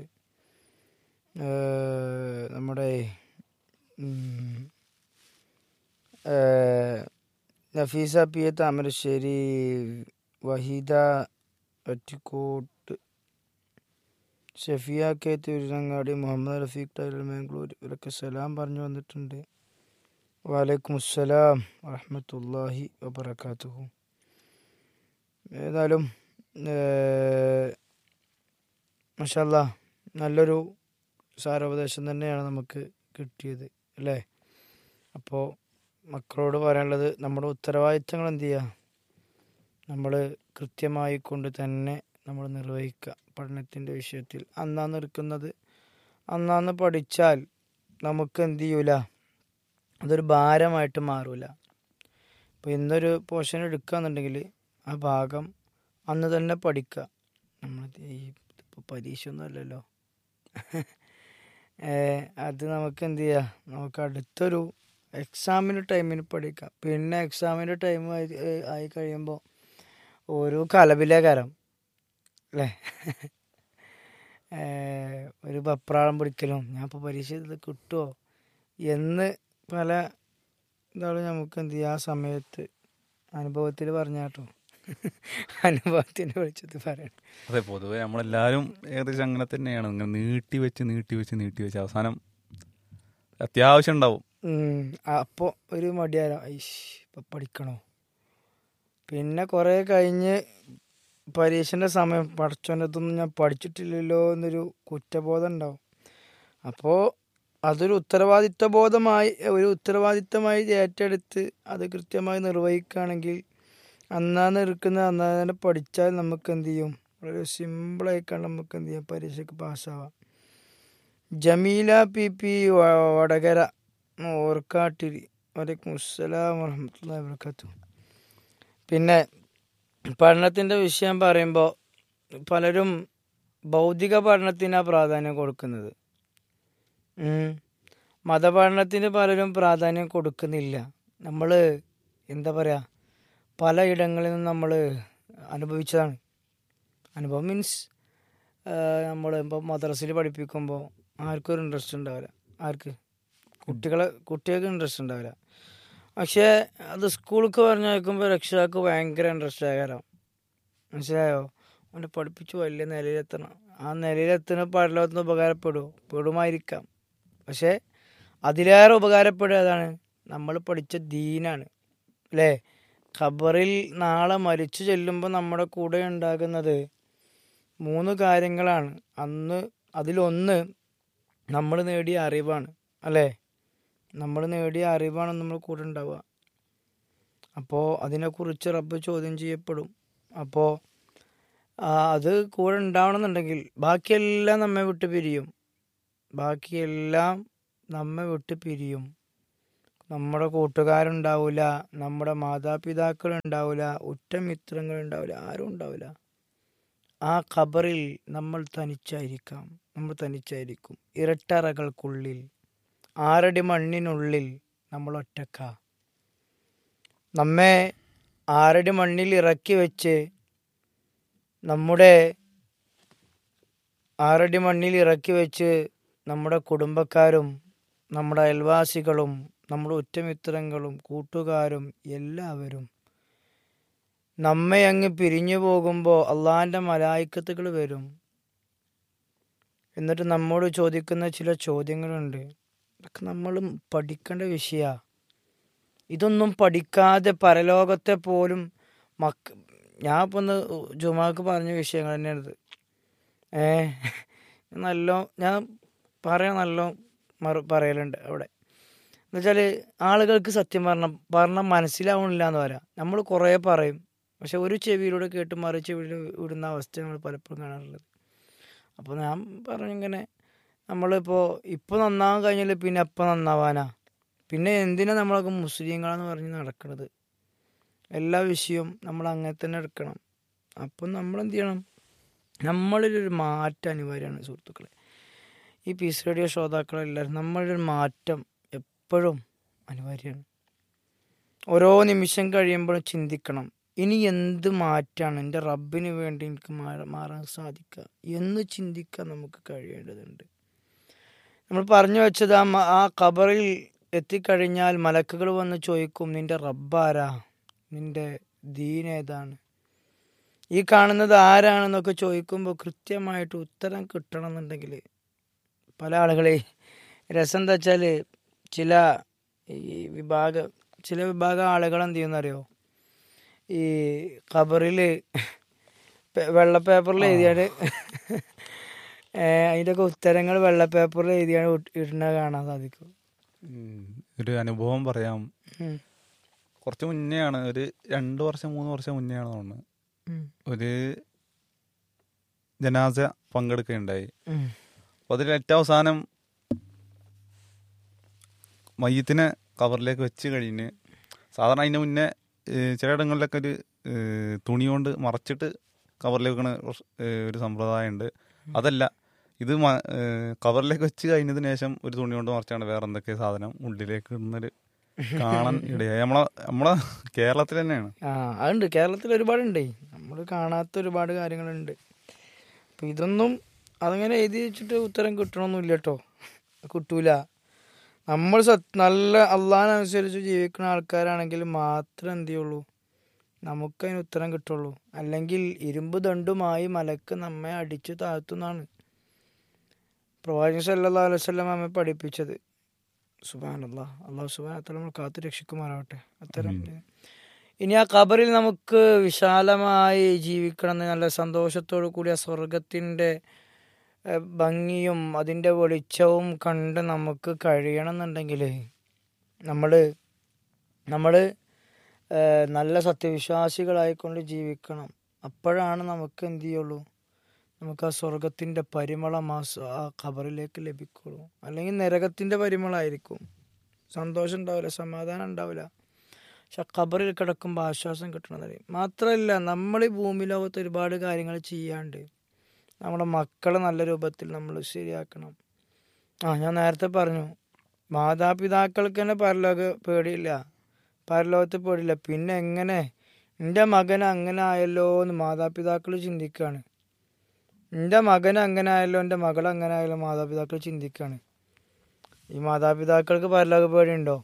ഏഹ് നമ്മുടെ ഉം, ഏഹ്, Nafeesa P A Thamarassery Waheeda Ottikkott Shafiya K Tirurangadi Muhammad Rafeeq tailor Mangalore ഇവരൊക്കെ സലാം പറഞ്ഞു വന്നിട്ടുണ്ട് വലൈക്കും അസ്സലാം വറഹമത്തല്ലാഹി വബർക്കാത്തുഹു ഏതായാലും മഷല്ല നല്ലൊരു സാരോപദേശം തന്നെയാണ് നമുക്ക് കിട്ടിയത് അല്ലേ അപ്പോൾ മക്കളോട് പറയാനുള്ളത് നമ്മുടെ ഉത്തരവാദിത്തങ്ങൾ എന്ത് ചെയ്യുക നമ്മൾ കൃത്യമായി കൊണ്ട് തന്നെ നമ്മൾ നിർവഹിക്കുക പഠനത്തിൻ്റെ വിഷയത്തിൽ അന്നാന്ന് എടുക്കുന്നത് അന്നാന്ന് പഠിച്ചാൽ നമുക്ക് എന്ത് ചെയ്യൂല അതൊരു ഭാരമായിട്ട് മാറൂല ഇപ്പോൾ ഇന്നൊരു പോർഷൻ എടുക്കുകയെന്നുണ്ടെങ്കിൽ ആ ഭാഗം അന്ന് തന്നെ പഠിക്കുക നമ്മൾ ഈ ഇപ്പോൾ പരീക്ഷ ഒന്നും അല്ലല്ലോ ഏഹ് അത് നമുക്ക് എന്ത് ചെയ്യാം നമുക്ക് അടുത്തൊരു എക്സാമിന് ടൈമിന് പഠിക്കാം പിന്നെ എക്സാമിൻ്റെ ടൈം ആയി ഏഹ് ആയി കഴിയുമ്പോൾ ഓരോ കലപിലേക്കാരം അല്ലേ ഏഹ് ഒരു പപ്രാളം പിടിക്കലും ഞാൻ ഇപ്പോൾ പരീക്ഷ ഇത് കിട്ടുമോ എന്ന് പല ഇതാണ് നമുക്ക് എന്ത് ചെയ്യുക ആ സമയത്ത് അനുഭവത്തിൽ പറഞ്ഞാട്ടോ അനുഭവത്തിൻ്റെ വെളിച്ചത്തിൽ പറയണം അതെ പൊതുവെ നമ്മളെല്ലാവരും ഏകദേശം അങ്ങനെ തന്നെയാണ് ഇങ്ങനെ നീട്ടി വെച്ച് നീട്ടി വെച്ച് നീട്ടി വെച്ച് അവസാനം അത്യാവശ്യം ഉണ്ടാവും അപ്പോൾ ഒരു മടിയാലോ ഐഷ് ഇപ്പം പഠിക്കണോ പിന്നെ കുറേ കഴിഞ്ഞ് പരീക്ഷൻ്റെ സമയം പഠിച്ചോണ്ടതൊന്നും ഞാൻ പഠിച്ചിട്ടില്ലല്ലോ എന്നൊരു കുറ്റബോധം ഉണ്ടാവും അപ്പോൾ അതൊരു ഉത്തരവാദിത്വ ബോധമായി ഒരു ഉത്തരവാദിത്തമായി ഏറ്റെടുത്ത് അത് കൃത്യമായി നിർവഹിക്കുകയാണെങ്കിൽ അന്നാന്ന് എടുക്കുന്ന അന്നാന്ന് തന്നെ പഠിച്ചാൽ നമുക്ക് എന്ത് ചെയ്യും വളരെ സിമ്പിളായിക്കാണ്ട് നമുക്ക് എന്ത് ചെയ്യാം പരീക്ഷയ്ക്ക് പാസ്സാവാം ജമീല പി പി വ- വടകര ഓർക്കാട്ടിരി വലൈക്കും അസ്സലാം വറഹമത്തുള്ളാഹി വബറകാതുഹു പിന്നെ പഠനത്തിൻ്റെ വിഷയം പറയുമ്പോൾ പലരും ഭൗതിക പഠനത്തിനാണ് പ്രാധാന്യം കൊടുക്കുന്നത് ഉം. മതപഠനത്തിന് പലരും പ്രാധാന്യം കൊടുക്കുന്നില്ല നമ്മൾ എന്താ പറയുക പലയിടങ്ങളിൽ നിന്നും നമ്മൾ അനുഭവിച്ചതാണ് അനുഭവം മീൻസ് നമ്മൾ ഇപ്പോൾ മദ്രസയിൽ പഠിപ്പിക്കുമ്പോൾ ആർക്കും ഒരു ഇൻട്രസ്റ്റ് ഉണ്ടാവില്ല ആർക്ക് കുട്ടികളെ കുട്ടികൾക്ക് ഇൻട്രസ്റ്റ് ഉണ്ടാവില്ല പക്ഷേ അത് സ്കൂൾക്ക് പറഞ്ഞയക്കുമ്പോൾ രക്ഷിതാക്ക് ഭയങ്കര ഇൻട്രസ്റ്റ് ആകാരം മനസ്സിലായോ അവനെ പഠിപ്പിച്ച് വലിയ നിലയിലെത്തണം ആ നിലയിലെത്തുന്ന പഠനത്തിന് ഉപകാരപ്പെടുമോ പെടുമായിരിക്കാം പക്ഷേ അതിലേറെ ഉപകാരപ്പെടുക അതാണ് നമ്മൾ പഠിച്ച ദീനാണ് അല്ലേ ഖബറിൽ നാളെ മരിച്ചു ചെല്ലുമ്പോൾ നമ്മുടെ കൂടെ ഉണ്ടാകുന്നത് മൂന്ന് കാര്യങ്ങളാണ് അന്ന് അതിലൊന്ന് നമ്മൾ നേടിയ അറിവാണ് അല്ലേ നമ്മൾ നേടിയ അറിവാണ് നമ്മൾ കൂടെ ഉണ്ടാവുക അപ്പോൾ അതിനെക്കുറിച്ച് റബ്ബ് ചോദ്യം ചെയ്യപ്പെടും അപ്പോൾ അത് കൂടെ ഉണ്ടാവണമെന്നുണ്ടെങ്കിൽ ബാക്കിയെല്ലാം നമ്മെ വിട്ട് പിരിയും ബാക്കിയെല്ലാം നമ്മെ വിട്ട് പിരിയും നമ്മുടെ കൂട്ടുകാരുണ്ടാവില്ല നമ്മുടെ മാതാപിതാക്കൾ ഉണ്ടാവില്ല ഉറ്റമിത്രങ്ങൾ ഉണ്ടാവില്ല ആരും ഉണ്ടാവില്ല ആ ഖബറിൽ നമ്മൾ തനിച്ചായിരിക്കാം നമ്മൾ തനിച്ചായിരിക്കും ഇരട്ടറകൾക്കുള്ളിൽ ആറടി മണ്ണിനുള്ളിൽ നമ്മൾ ഒറ്റക്ക നമ്മെ ആറടി മണ്ണിൽ ഇറക്കി വെച്ച് നമ്മുടെ ആറടി മണ്ണിൽ ഇറക്കി വെച്ച് നമ്മുടെ കുടുംബക്കാരും നമ്മുടെ അയൽവാസികളും നമ്മുടെ ഉറ്റമിത്രങ്ങളും കൂട്ടുകാരും എല്ലാവരും നമ്മെ അങ്ങ് പിരിഞ്ഞു പോകുമ്പോൾ അള്ളാഹിൻ്റെ മലായിക്കത്തുകൾ വരും എന്നിട്ട് നമ്മോട് ചോദിക്കുന്ന ചില ചോദ്യങ്ങളുണ്ട് ഇതൊക്കെ നമ്മൾ പഠിക്കേണ്ട വിഷയമാണ് ഇതൊന്നും പഠിക്കാതെ പരലോകത്തെ പോലും മക്ക ഞാൻ ഇപ്പം ഒന്ന് ജുമാക്ക് പറഞ്ഞ വിഷയങ്ങൾ തന്നെയാണിത് ഏ നല്ല ഞാൻ പറയാൻ നല്ല മറു പറയലുണ്ട് അവിടെ എന്നുവെച്ചാൽ ആളുകൾക്ക് സത്യം പറഞ്ഞ പറഞ്ഞാൽ മനസ്സിലാവണില്ല എന്ന് പറയാം നമ്മൾ കുറേ പറയും പക്ഷെ ഒരു ചെവിയിലൂടെ കേട്ട് മറു ചെവിയിൽ വിടുന്ന അവസ്ഥ നമ്മൾ പലപ്പോഴും കാണാറുള്ളത് അപ്പോൾ ഞാൻ പറഞ്ഞിങ്ങനെ നമ്മളിപ്പോൾ ഇപ്പോൾ നന്നാവാൻ കഴിഞ്ഞാൽ പിന്നെ എപ്പോൾ നന്നാവാനാ പിന്നെ എന്തിനാ നമ്മളൊക്കെ മുസ്ലിങ്ങളാന്ന് പറഞ്ഞ് നടക്കുന്നത് എല്ലാ വിഷയവും നമ്മൾ അങ്ങനെ തന്നെ എടുക്കണം അപ്പം നമ്മൾ എന്ത് ചെയ്യണം നമ്മളിലൊരു മാറ്റം അനിവാര്യമാണ് സുഹൃത്തുക്കളെ ഈ പീസ് റേഡിയോ ശ്രോതാക്കളെല്ലാവരും നമ്മളിലൊരു മാറ്റം എപ്പോഴും അനിവാര്യമാണ് ഓരോ നിമിഷം കഴിയുമ്പോഴും ചിന്തിക്കണം ഇനി എന്ത് മാറ്റാണ് എൻ്റെ റബ്ബിന് വേണ്ടി എനിക്ക് മാറ- മാറാൻ സാധിക്കുക എന്ന് ചിന്തിക്കാൻ നമുക്ക് കഴിയേണ്ടതുണ്ട് നമ്മൾ പറഞ്ഞു വെച്ചത് ആ മ- ആ ഖബറിൽ എത്തിക്കഴിഞ്ഞാൽ മലക്കുകൾ വന്ന് ചോദിക്കും നിന്റെ റബ്ബാരാ നിന്റെ ദീൻ ഏതാണ് ഈ കാണുന്നത് ആരാണെന്നൊക്കെ ചോദിക്കുമ്പോൾ കൃത്യമായിട്ട് ഉത്തരം കിട്ടണം എന്നുണ്ടെങ്കിൽ പല ആളുകളെ രസം എന്താ വെച്ചാൽ ചില ഈ വിഭാഗ ചില വിഭാഗം ആളുകൾ എന്ത് ചെയ്യുന്നറിയോ ഈ ഖബറിൽ വെള്ള പേപ്പറിൽ എഴുതിയാണ് അതിൻ്റെയൊക്കെ ഉത്തരങ്ങൾ വെള്ള പേപ്പറിൽ എഴുതിയാണ് ഇട്ട് ഇടുന്നത് കാണാൻ സാധിക്കും ഉം. ഒരു അനുഭവം പറയാം ഉം. കുറച്ച് മുന്നേ ആണ് ഒരു രണ്ട് വർഷം മൂന്ന് വർഷം മുന്നേ ആണ് തോന്നുന്നത് ഉം. ഒരു ജനാസ പങ്കെടുക്കുകയുണ്ടായി ഉം. അപ്പോൾ അതിൽ ഏറ്റവും അവസാനം മയ്യത്തിനെ കവറിലേക്ക് വെച്ച് കഴിഞ്ഞ് സാധാരണ അതിന് മുന്നേ ഏഹ്, ചിലയിടങ്ങളിലൊക്കെ ഒരു ഏഹ്, തുണി കൊണ്ട് മറച്ചിട്ട് കവറിലേക്ക് വെക്കണ കുറച്ച്, ഏഹ്, ഒരു സമ്പ്രദായമുണ്ട് അതല്ല ഇത് മ- ഏഹ്, കവറിലേക്ക് വെച്ച് കഴിഞ്ഞതിന് ശേഷം ഒരു തുണി കൊണ്ട് മറച്ചാണ് വേറെ എന്തൊക്കെ സാധനം ഉള്ളിലേക്ക് ഇടുന്നൊരു കാണാൻ ഇടയായി നമ്മളെ നമ്മളെ കേരളത്തിൽ തന്നെയാണ് ആ അതുണ്ട് കേരളത്തിൽ ഒരുപാടുണ്ടേ നമ്മൾ കാണാത്ത ഒരുപാട് കാര്യങ്ങളുണ്ട് അപ്പം ഇതൊന്നും അതങ്ങനെ എഴുതി വെച്ചിട്ട് ഉത്തരം കിട്ടണമെന്നില്ല കേട്ടോ കിട്ടൂല നമ്മൾ സത് നല്ല അള്ളാഹിനനുസരിച്ച് ജീവിക്കുന്ന ആൾക്കാരാണെങ്കിൽ മാത്രം എന്ത് ചെയ്യുള്ളൂ നമുക്കതിന് ഉത്തരം കിട്ടുള്ളൂ അല്ലെങ്കിൽ ഇരുമ്പ് ദണ്ടുമായി മലക്ക് നമ്മെ അടിച്ചു താഴ്ത്തുന്നതാണ് പ്രവാചകൻ സല്ലല്ലാഹു അലൈഹി വസല്ലം നമ്മെ പഠിപ്പിച്ചത് സുബാനല്ലാ അള്ളാഹു സുബാന നമ്മൾ കാത്തു രക്ഷിക്കുമാറാവട്ടെ അത്തരം ഇനി ആ ഖബറിൽ നമുക്ക് വിശാലമായി ജീവിക്കണം എന്ന് നല്ല സന്തോഷത്തോടു കൂടി ആ സ്വർഗത്തിൻ്റെ ഏഹ്, ഭംഗിയും അതിൻ്റെ വെളിച്ചവും കണ്ട് നമുക്ക് കഴിയണം എന്നുണ്ടെങ്കിൽ നമ്മൾ നമ്മൾ നല്ല സത്യവിശ്വാസികളായിക്കൊണ്ട് ജീവിക്കണം അപ്പോഴാണ് നമുക്ക് എന്ത് ചെയ്യുള്ളൂ നമുക്ക് ആ സ്വർഗത്തിൻ്റെ പരിമളം ആ സ- ആ ഖബറിലേക്ക് ലഭിക്കുള്ളൂ അല്ലെങ്കിൽ നരകത്തിൻ്റെ പരിമളമായിരിക്കും സന്തോഷം ഉണ്ടാവില്ല സമാധാനം ഉണ്ടാവില്ല പക്ഷെ ആ ഖബറിൽ കിടക്കുമ്പോൾ ആശ്വാസം കിട്ടണത് മാത്രമല്ല നമ്മൾ ഈ ഭൂമി ലോകത്ത് ഒരുപാട് കാര്യങ്ങൾ ചെയ്യാണ്ട് നമ്മുടെ മക്കളെ നല്ല രൂപത്തിൽ നമ്മൾ ശരിയാക്കണം ആ ഞാൻ നേരത്തെ പറഞ്ഞു മാതാപിതാക്കൾക്ക് തന്നെ പരലോക പേടിയില്ല പരലോകത്ത് പേടിയില്ല പിന്നെ എങ്ങനെ എൻ്റെ മകൻ അങ്ങനെ ആയല്ലോ എന്ന് മാതാപിതാക്കൾ ചിന്തിക്കുകയാണ് എൻ്റെ മകൻ അങ്ങനെ ആയല്ലോ എൻ്റെ മകൾ അങ്ങനെ ആയല്ലോ മാതാപിതാക്കൾ ചിന്തിക്കുകയാണ് ഈ മാതാപിതാക്കൾക്ക് പരലോക പേടിയുണ്ടോ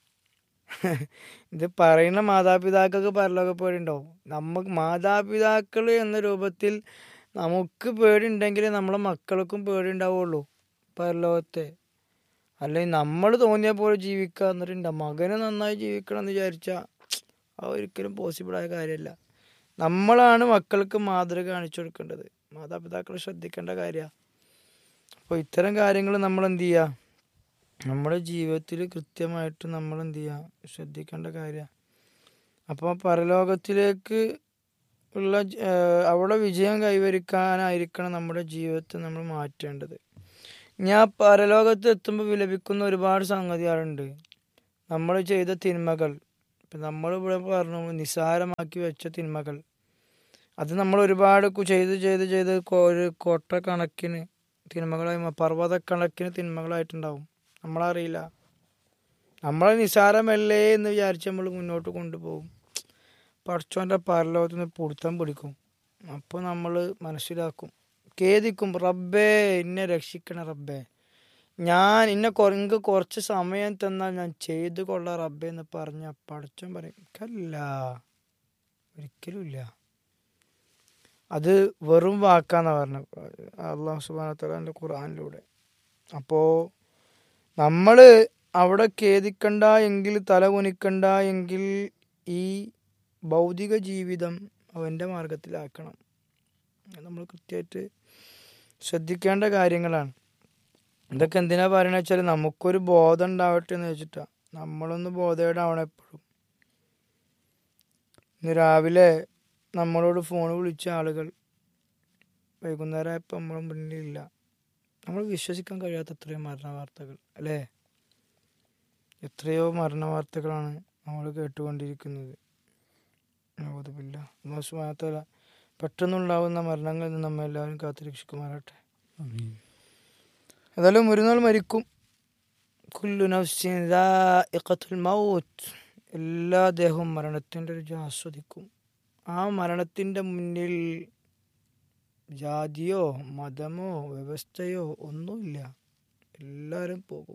ഇത് പറയുന്ന മാതാപിതാക്കൾക്ക് പരലോക പേടിയുണ്ടോ നമുക്ക് മാതാപിതാക്കൾ എന്ന രൂപത്തിൽ നമുക്ക് പേടിയുണ്ടെങ്കിൽ നമ്മളെ മക്കൾക്കും പേടി ഉണ്ടാവുള്ളൂ പരലോകത്തെ അല്ലെങ്കിൽ നമ്മൾ തോന്നിയ പോലെ ജീവിക്കുക എന്നിട്ടുണ്ട് മകന് നന്നായി ജീവിക്കണം എന്ന് വിചാരിച്ചാൽ അത് ഒരിക്കലും പോസിബിളായ കാര്യമല്ല നമ്മളാണ് മക്കൾക്ക് മാതൃക കാണിച്ചു കൊടുക്കേണ്ടത് മാതാപിതാക്കൾ ശ്രദ്ധിക്കേണ്ട കാര്യമാണ് അപ്പോൾ ഇത്തരം കാര്യങ്ങൾ നമ്മൾ എന്ത് ചെയ്യുക നമ്മുടെ ജീവിതത്തിൽ കൃത്യമായിട്ട് നമ്മൾ എന്ത് ചെയ്യുക ശ്രദ്ധിക്കേണ്ട കാര്യമാണ് അപ്പോൾ പരലോകത്തിലേക്ക് ഉള്ള ജ- ഏഹ് അവിടെ വിജയം കൈവരിക്കാനായിരിക്കണം നമ്മുടെ ജീവിതത്തെ നമ്മൾ മാറ്റേണ്ടത് ഞാൻ പരലോകത്ത് എത്തുമ്പോൾ വിലപിക്കുന്ന ഒരുപാട് സംഗതികളുണ്ട് നമ്മൾ ചെയ്ത തിന്മകൾ ഇപ്പം നമ്മളിവിടെ പറഞ്ഞു നിസ്സാരമാക്കി വെച്ച തിന്മകൾ അത് നമ്മൾ ഒരുപാട് കു- ചെയ്ത് ചെയ്ത് ചെയ്ത് കൊ- ഒരു കോട്ട കണക്കിന് തിന്മകളായി മാ- പർവ്വത കണക്കിന് തിന്മകളായിട്ടുണ്ടാവും നമ്മളറിയില്ല നമ്മളെ നിസ്സാരമല്ലേ എന്ന് വിചാരിച്ച് നമ്മൾ മുന്നോട്ട് കൊണ്ടുപോകും പഠിച്ചോൻ്റെ പരലോകത്ത് നിന്ന് പിടുത്തം പിടിക്കും അപ്പോൾ നമ്മൾ മനസ്സിലാക്കും ഖേദിക്കും റബ്ബേ എന്നെ രക്ഷിക്കണ റബ്ബേ ഞാൻ ഇന്നെ കൊ- എനിക്ക് കുറച്ച് സമയം തന്നാൽ ഞാൻ ചെയ്തു കൊള്ളാം റബ്ബേ എന്ന് പറഞ്ഞ പഠിച്ചോൻ പറയും കല്ല ഒരിക്കലും ഇല്ല അത് വെറും വാക്കാന്നാ പറഞ്ഞ അള്ളാഹു സുബാനത്തലാൻ്റെ ഖുർആാനിലൂടെ അപ്പോൾ നമ്മൾ അവിടെ ഖേദിക്കണ്ട എങ്കിൽ തല കുനിക്കണ്ട എങ്കിൽ ഈ ഭൗതിക ജീവിതം അവൻ്റെ മാർഗത്തിലാക്കണം അത് നമ്മൾ കൃത്യമായിട്ട് ശ്രദ്ധിക്കേണ്ട കാര്യങ്ങളാണ് ഇതൊക്കെ എന്തിനാ പറയണ വെച്ചാൽ നമുക്കൊരു ബോധം ഉണ്ടാവട്ടെ എന്ന് വെച്ചിട്ടാ നമ്മളൊന്ന് ബോധേടാവണം എപ്പോഴും ഇന്ന് രാവിലെ നമ്മളോട് ഫോൺ വിളിച്ച ആളുകൾ വൈകുന്നേരം ആയപ്പോൾ നമ്മളെ മുന്നിലില്ല നമ്മൾ വിശ്വസിക്കാൻ കഴിയാത്ത എത്രയോ മരണ വാർത്തകൾ അല്ലേ എത്രയോ മരണ വാർത്തകളാണ് നമ്മൾ കേട്ടുകൊണ്ടിരിക്കുന്നത് നവതുമില്ല മോശമാകത്തല്ല പെട്ടെന്നുണ്ടാവുന്ന മരണങ്ങളിൽ നിന്ന് നമ്മെ എല്ലാവരും കാത്തുരക്ഷിക്കുമാറാട്ടെ ഏതായാലും ഒരു നാൾ മരിക്കും കുല്ലു നഫ്സിൻ ദാഇഖത്തുൽ മൗത്ത് എല്ലാ ദേഹവും മരണത്തിൻ്റെ രുചി ആസ്വദിക്കും ആ മരണത്തിൻ്റെ മുന്നിൽ ജാതിയോ മതമോ വ്യവസ്ഥയോ ഒന്നുമില്ല എല്ലാവരും പോകും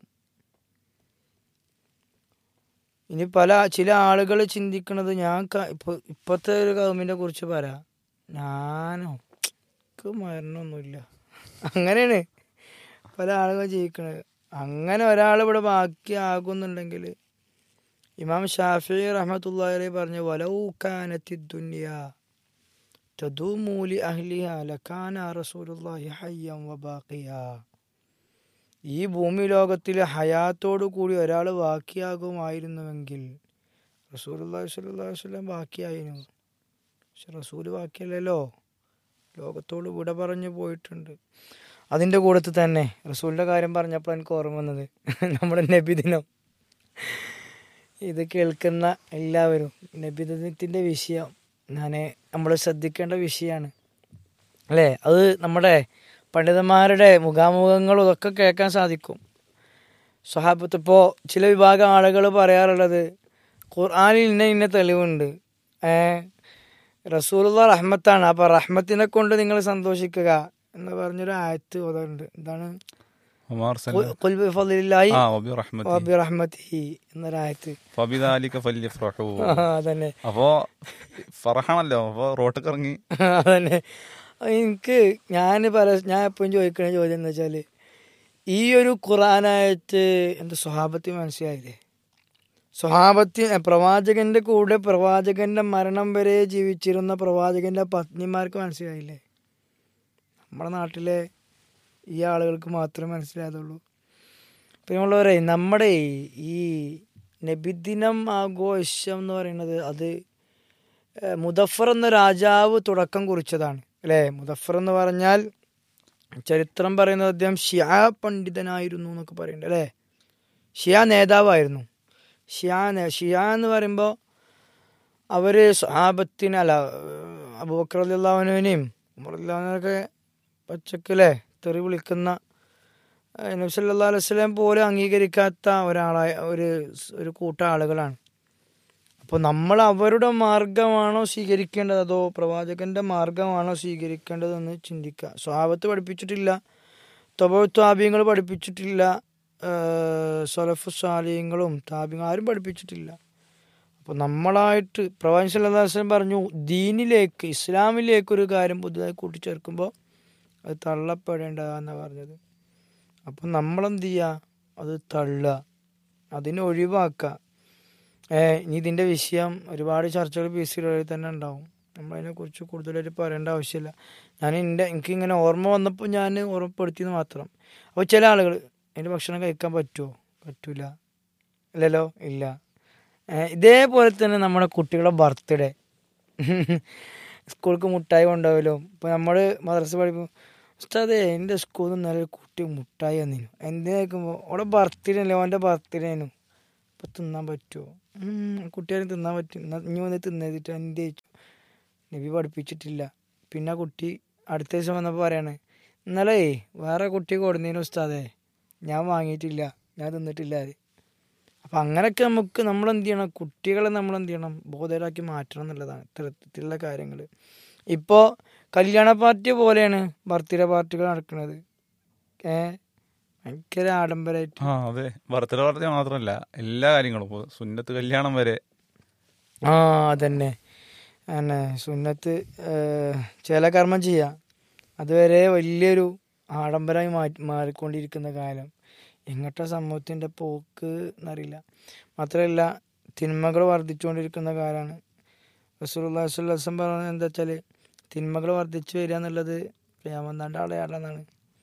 ഇനി പല ചില ആളുകൾ ചിന്തിക്കുന്നത് ഞാൻ ക- ഇപ്പൊ ഇപ്പോഴത്തെ ഒരു കൗമിനെ കുറിച്ച് പറയാം ഞാനോ എനിക്ക് മരണമൊന്നുമില്ല അങ്ങനെയാണ് പല ആളുകൾ ജീവിക്കണത് അങ്ങനെ ഒരാൾ ഇവിടെ ബാക്കിയാകുന്നുണ്ടെങ്കിൽ ഇമാം ഷാഫി റഹ്മത്തുള്ളി പറഞ്ഞു വലൗക്കാനത്തി ദുനിയ തദൂമൂലി അഹ്ലിഹ ലക്കാന റസൂലുള്ളാഹി ഹയ്യം വബാഖിയ ഈ ഭൂമി ലോകത്തിൽ ഹയാത്തോടു കൂടി ഒരാൾ ബാക്കിയാകുമായിരുന്നുവെങ്കിൽ റസൂലുള്ളാഹി സ്വല്ലല്ലാഹു അലൈഹി വസല്ലം ബാക്കിയായിരുന്നു പക്ഷെ റസൂല് ബാക്കിയല്ലല്ലോ ലോകത്തോട് വിട പറഞ്ഞു പോയിട്ടുണ്ട് അതിൻ്റെ കൂടത്തിൽ തന്നെ റസൂലിൻ്റെ കാര്യം പറഞ്ഞപ്പോൾ എനിക്ക് ഓർമ്മ വന്നത് നമ്മുടെ നബിദിനം ഇത് കേൾക്കുന്ന എല്ലാവരും നബിദിനത്തിൻ്റെ വിഷയം ഞാൻ നമ്മൾ ശ്രദ്ധിക്കേണ്ട വിഷയമാണ് അല്ലേ അത് നമ്മുടെ പണ്ഡിതന്മാരുടെ മുഖാമുഖങ്ങളും ഇതൊക്കെ കേൾക്കാൻ സാധിക്കും സ്വഹാബത്ത് ഇപ്പോൾ ചില വിഭാഗം ആളുകൾ പറയാറുള്ളത് ഖുർആാനിൽ ഇന്ന ഇന്ന തെളിവുണ്ട് ഏ റസൂലുള്ള റഹ്മത്താണ് അപ്പോൾ റഹ്മത്തിനെ കൊണ്ട് നിങ്ങൾ സന്തോഷിക്കുക എന്ന് പറഞ്ഞൊരു ആയത്ത് ഓതുന്നുണ്ട് എന്താണ് ഉമാർ ഖുൽ- ഖുൽ ബിഫദ്ലില്ലാഹി ആ വബി റഹ്മത്തി വബിറഹ്മതിഹി എന്നൊരായത്ത് ഫബിദാലിക ഫല്യഫ്രഹു ആ, അതന്നെ അപ്പോ ഫറഹാണല്ലോ അപ്പൊ റോട്ടിൽ ഇറങ്ങി അതന്നെ എനിക്ക് ഞാൻ പല ഞാൻ എപ്പോഴും ചോദിക്കുന്ന ചോദ്യം എന്ന് വെച്ചാൽ ഈ ഒരു ഖുറാനായിട്ട് എൻ്റെ സ്വഭാവത്തിൽ മനസ്സിലായില്ലേ സ്വഭാവത്തിൽ പ്രവാചകന്റെ കൂടെ പ്രവാചകന്റെ മരണം വരെ ജീവിച്ചിരുന്ന പ്രവാചകന്റെ പത്നിമാർക്ക് മനസ്സിലായില്ലേ നമ്മുടെ നാട്ടിലെ ഈ ആളുകൾക്ക് മാത്രമേ മനസ്സിലായതുള്ളൂ പിന്നെയുള്ളവരെ നമ്മുടെ ഈ നബിദിനം ആഘോഷം എന്ന് പറയുന്നത് അത് ഏഹ് മുദഫർ എന്ന രാജാവ് തുടക്കം കുറിച്ചതാണ് അല്ലേ മുദഫർ എന്ന് പറഞ്ഞാൽ ചരിത്രം പറയുന്നത് അദ്ദേഹം ഷിയാ പണ്ഡിതനായിരുന്നു എന്നൊക്കെ പറയുന്നുണ്ട് അല്ലേ ഷിയാ നേതാവായിരുന്നു ഷിയാ നേ- ഷിയാ എന്ന് പറയുമ്പോൾ അവർ സ്വഹാബത്തിന് അല്ല അബൂബക്കർ അല്ലാഹുവിനെയും ഉമർല്ലാവിനൊക്കെ പച്ചക്കല്ലേ തെറി വിളിക്കുന്ന നബി സല്ലല്ലാഹു അലൈഹി വസല്ലം പോലും അംഗീകരിക്കാത്ത ഒരാളായ ഒരു ഒരു കൂട്ടം ആളുകളാണ് അപ്പോൾ നമ്മൾ അവരുടെ മാർഗമാണോ സ്വീകരിക്കേണ്ടത് അതോ പ്രവാചകന്റെ മാർഗമാണോ സ്വീകരിക്കേണ്ടതെന്ന് ചിന്തിക്കുക സ്വഭാവത്ത് പഠിപ്പിച്ചിട്ടില്ല തൊബത്താബ്യങ്ങൾ പഠിപ്പിച്ചിട്ടില്ല സൊലഫു സാലിയങ്ങളും താബ്യങ്ങളും ആരും പഠിപ്പിച്ചിട്ടില്ല അപ്പോൾ നമ്മളായിട്ട് പ്രവാചകൻ സല്ലല്ലാഹു അലൈഹി വസല്ലം പറഞ്ഞു ദീനിലേക്ക് ഇസ്ലാമിലേക്ക് ഒരു കാര്യം പുതുതായി കൂട്ടിച്ചേർക്കുമ്പോൾ അത് തള്ളപ്പെടേണ്ടതാണെന്നാണ് പറഞ്ഞത് അപ്പം നമ്മളെന്ത് ചെയ്യുക അത് തള്ളുക അതിനെ ഒഴിവാക്കുക ഏ, ഇനി ഇതിൻ്റെ വിഷയം ഒരുപാട് ചർച്ചകൾ പി സി തന്നെ ഉണ്ടാവും നമ്മളതിനെക്കുറിച്ച് കൂടുതലായിട്ട് പറയേണ്ട ആവശ്യമില്ല ഞാൻ എൻ്റെ എനിക്കിങ്ങനെ ഓർമ്മ വന്നപ്പോൾ ഞാൻ ഓർമ്മപ്പെടുത്തിയെന്ന് മാത്രം അപ്പോൾ ചില ആളുകൾ അതിൻ്റെ ഭക്ഷണം കഴിക്കാൻ പറ്റുമോ പറ്റൂല ഇല്ലല്ലോ ഇല്ല ഏ, ഇതേപോലെ തന്നെ നമ്മുടെ കുട്ടികളുടെ ബർത്ത്ഡേ സ്കൂൾക്ക് മുട്ടായി കൊണ്ടുപോകലോ ഇപ്പോൾ നമ്മൾ മദ്രസ പഠിക്കും ഉസ്താദേ എൻ്റെ സ്കൂളിൽ നിന്ന് നല്ലൊരു കുട്ടി മുട്ടായി തന്നിരുന്നു എന്തിനാ നോക്കുമ്പോൾ അവിടെ ബർത്ത്ഡേ അല്ലേ ഓൻ്റെ ബർത്ത്ഡേ ആയിരുന്നു ഇപ്പം തിന്നാൻ പറ്റുമോ കുട്ടിയാരും തിന്നാൻ പറ്റും എന്നാ ഇനി വന്ന് തിന്നേതിട്ട് എന്ത് ചോദിച്ചു നബി പഠിപ്പിച്ചിട്ടില്ല പിന്നെ ആ കുട്ടി അടുത്ത ദിവസം വന്നപ്പോൾ പറയാണ് ഇന്നലെ വേറെ കുട്ടി കൊടുന്നതിന് ഉസ്താദേ ഞാൻ വാങ്ങിയിട്ടില്ല ഞാൻ തിന്നിട്ടില്ല അത് അപ്പം അങ്ങനെയൊക്കെ നമുക്ക് നമ്മൾ എന്ത് ചെയ്യണം കുട്ടികളെ നമ്മൾ എന്ത് ചെയ്യണം ബോധരാക്കി മാറ്റണം എന്നുള്ളതാണ് ഇത്തരത്തിലുള്ള കാര്യങ്ങൾ ഇപ്പോൾ കല്യാണ പാർട്ടി പോലെയാണ് ബർത്ത്ഡേ പാർട്ടികൾ നടക്കുന്നത് ഏ ഭയങ്കര ആഡംബരമായിട്ട് ആ അതെ ബർത്ത്ഡേ പാർട്ടി മാത്രമല്ല എല്ലാ കാര്യങ്ങളും ഇപ്പോൾ സുന്നത്ത് കല്യാണം വരെ ആ അതന്നെ തന്നെ സുന്നത്ത് ഏഹ്, ചില കർമ്മം ചെയ്യാം അതുവരെ വലിയൊരു ആഡംബരമായി മാറ്റി മാറിക്കൊണ്ടിരിക്കുന്ന കാലം എങ്ങോട്ടാ സമൂഹത്തിൻ്റെ പോക്ക് എന്നറിയില്ല മാത്രമല്ല തിന്മകൾ വർദ്ധിച്ചുകൊണ്ടിരിക്കുന്ന കാലമാണ് റസൂലുള്ളാഹിസ്വല്ലം പറയുന്നത് എന്താ വെച്ചാൽ തിന്മകൾ വർദ്ധിച്ചു വരിക എന്നുള്ളത് ക്യാമന്താണ്ട് അടയാളെന്നാണ്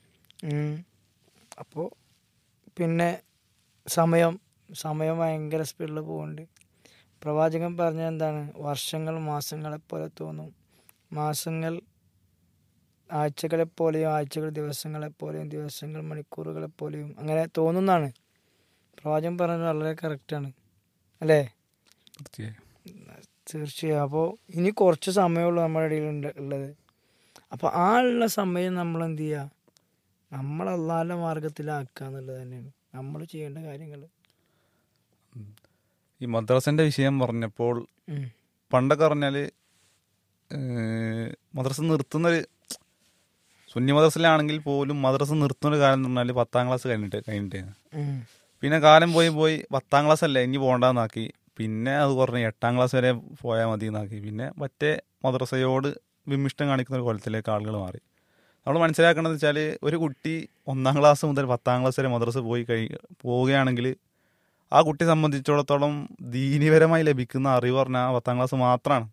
അപ്പോൾ പിന്നെ സമയം സമയം ഭയങ്കര സ്പീഡിൽ പോകുന്നുണ്ട് പ്രവാചകൻ പറഞ്ഞ എന്താണ് വർഷങ്ങൾ മാസങ്ങളെ പോലെ തോന്നും മാസങ്ങൾ ആഴ്ചകളെ പോലെയും ആഴ്ചകൾ ദിവസങ്ങളെ പോലെയും ദിവസങ്ങൾ മണിക്കൂറുകളെ പോലെയും അങ്ങനെ തോന്നുന്നതാണ് പ്രവാചകൻ പറഞ്ഞത് വളരെ കറക്റ്റാണ് അല്ലേ തീർച്ചയായും തീർച്ചയായും അപ്പോൾ ഇനി കുറച്ച് സമയമുള്ളൂ നമ്മുടെ ഇടയിൽ ഉണ്ട് ഉള്ളത് അപ്പോൾ ആ ഉള്ള സമയം നമ്മൾ എന്ത് ചെയ്യുക നമ്മൾ അള്ളാഹിൻ്റെ മാർഗത്തിലാക്കുക എന്നുള്ളത് തന്നെയാണ് നമ്മൾ ചെയ്യേണ്ട കാര്യങ്ങൾ ഈ മദ്രസന്റെ വിഷയം പറഞ്ഞപ്പോൾ ഉം. പണ്ടൊക്കെ പറഞ്ഞാൽ മദ്രസ നിർത്തുന്നൊരു സുന്നി മദ്രസയിലാണെങ്കിൽ പോലും മദ്രസ നിർത്തുന്ന കാലം എന്ന് പറഞ്ഞാൽ പത്താം ക്ലാസ് കഴിഞ്ഞിട്ട് കഴിഞ്ഞിട്ട് ഉം. പിന്നെ കാലം പോയി പോയി പത്താം ക്ലാസ് അല്ല ഇനി പോകണ്ടെന്നാക്കി പിന്നെ അത് പറഞ്ഞ് എട്ടാം ക്ലാസ് വരെ പോയാൽ മതി എന്നാക്കി പിന്നെ മറ്റേ മദ്രസയോട് വിമിഷ്ടം കാണിക്കുന്ന ഒരു കൊലത്തിലേക്ക് ആളുകൾ മാറി നമ്മൾ മനസ്സിലാക്കേണ്ടത് വെച്ചാൽ ഒരു കുട്ടി ഒന്നാം ക്ലാസ് മുതൽ പത്താം ക്ലാസ് വരെ മദ്രസ പോയി കഴി പോവുകയാണെങ്കിൽ ആ കുട്ടി സംബന്ധിച്ചിടത്തോളം ദീനിപരമായി ലഭിക്കുന്ന അറിവ് പറഞ്ഞാൽ ആ പത്താം ക്ലാസ് മാത്രമാണ്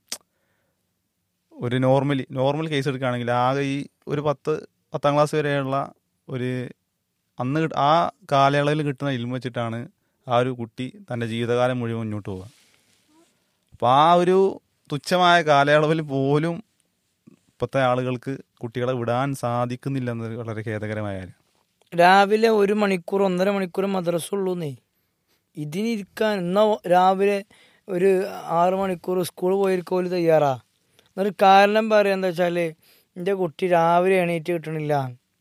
ഒരു നോർമലി നോർമൽ കേസ് എടുക്കുകയാണെങ്കിൽ ആകെ ഈ ഒരു പത്ത് പത്താം ക്ലാസ് വരെയുള്ള ഒരു അന്ന് കിട്ട- ആ കാലയളവിൽ കിട്ടുന്ന ഇൽമ വെച്ചിട്ടാണ് ആ ഒരു കുട്ടി തൻ്റെ ജീവിതകാലം മുഴുവൻ മുന്നോട്ട് പോവുക അപ്പോൾ ആ ഒരു തുച്ഛമായ കാലയളവിൽ പോലും ഇപ്പോഴത്തെ ആളുകൾക്ക് കുട്ടികളെ വിടാൻ സാധിക്കുന്നില്ല എന്നത് വളരെ ഖേദകരമായ കാര്യം രാവിലെ ഒരു മണിക്കൂർ ഒന്നര മണിക്കൂർ മദ്രസ ഉള്ളൂന്നേ ഇതിനിരിക്കാൻ എന്നാ രാവിലെ ഒരു ആറ് മണിക്കൂർ സ്കൂൾ പോയിരിക്കും പോലും തയ്യാറാ എന്നൊരു കാരണം പറയാ എന്താ വെച്ചാൽ എൻ്റെ കുട്ടി രാവിലെ എണീറ്റ് കിട്ടണില്ല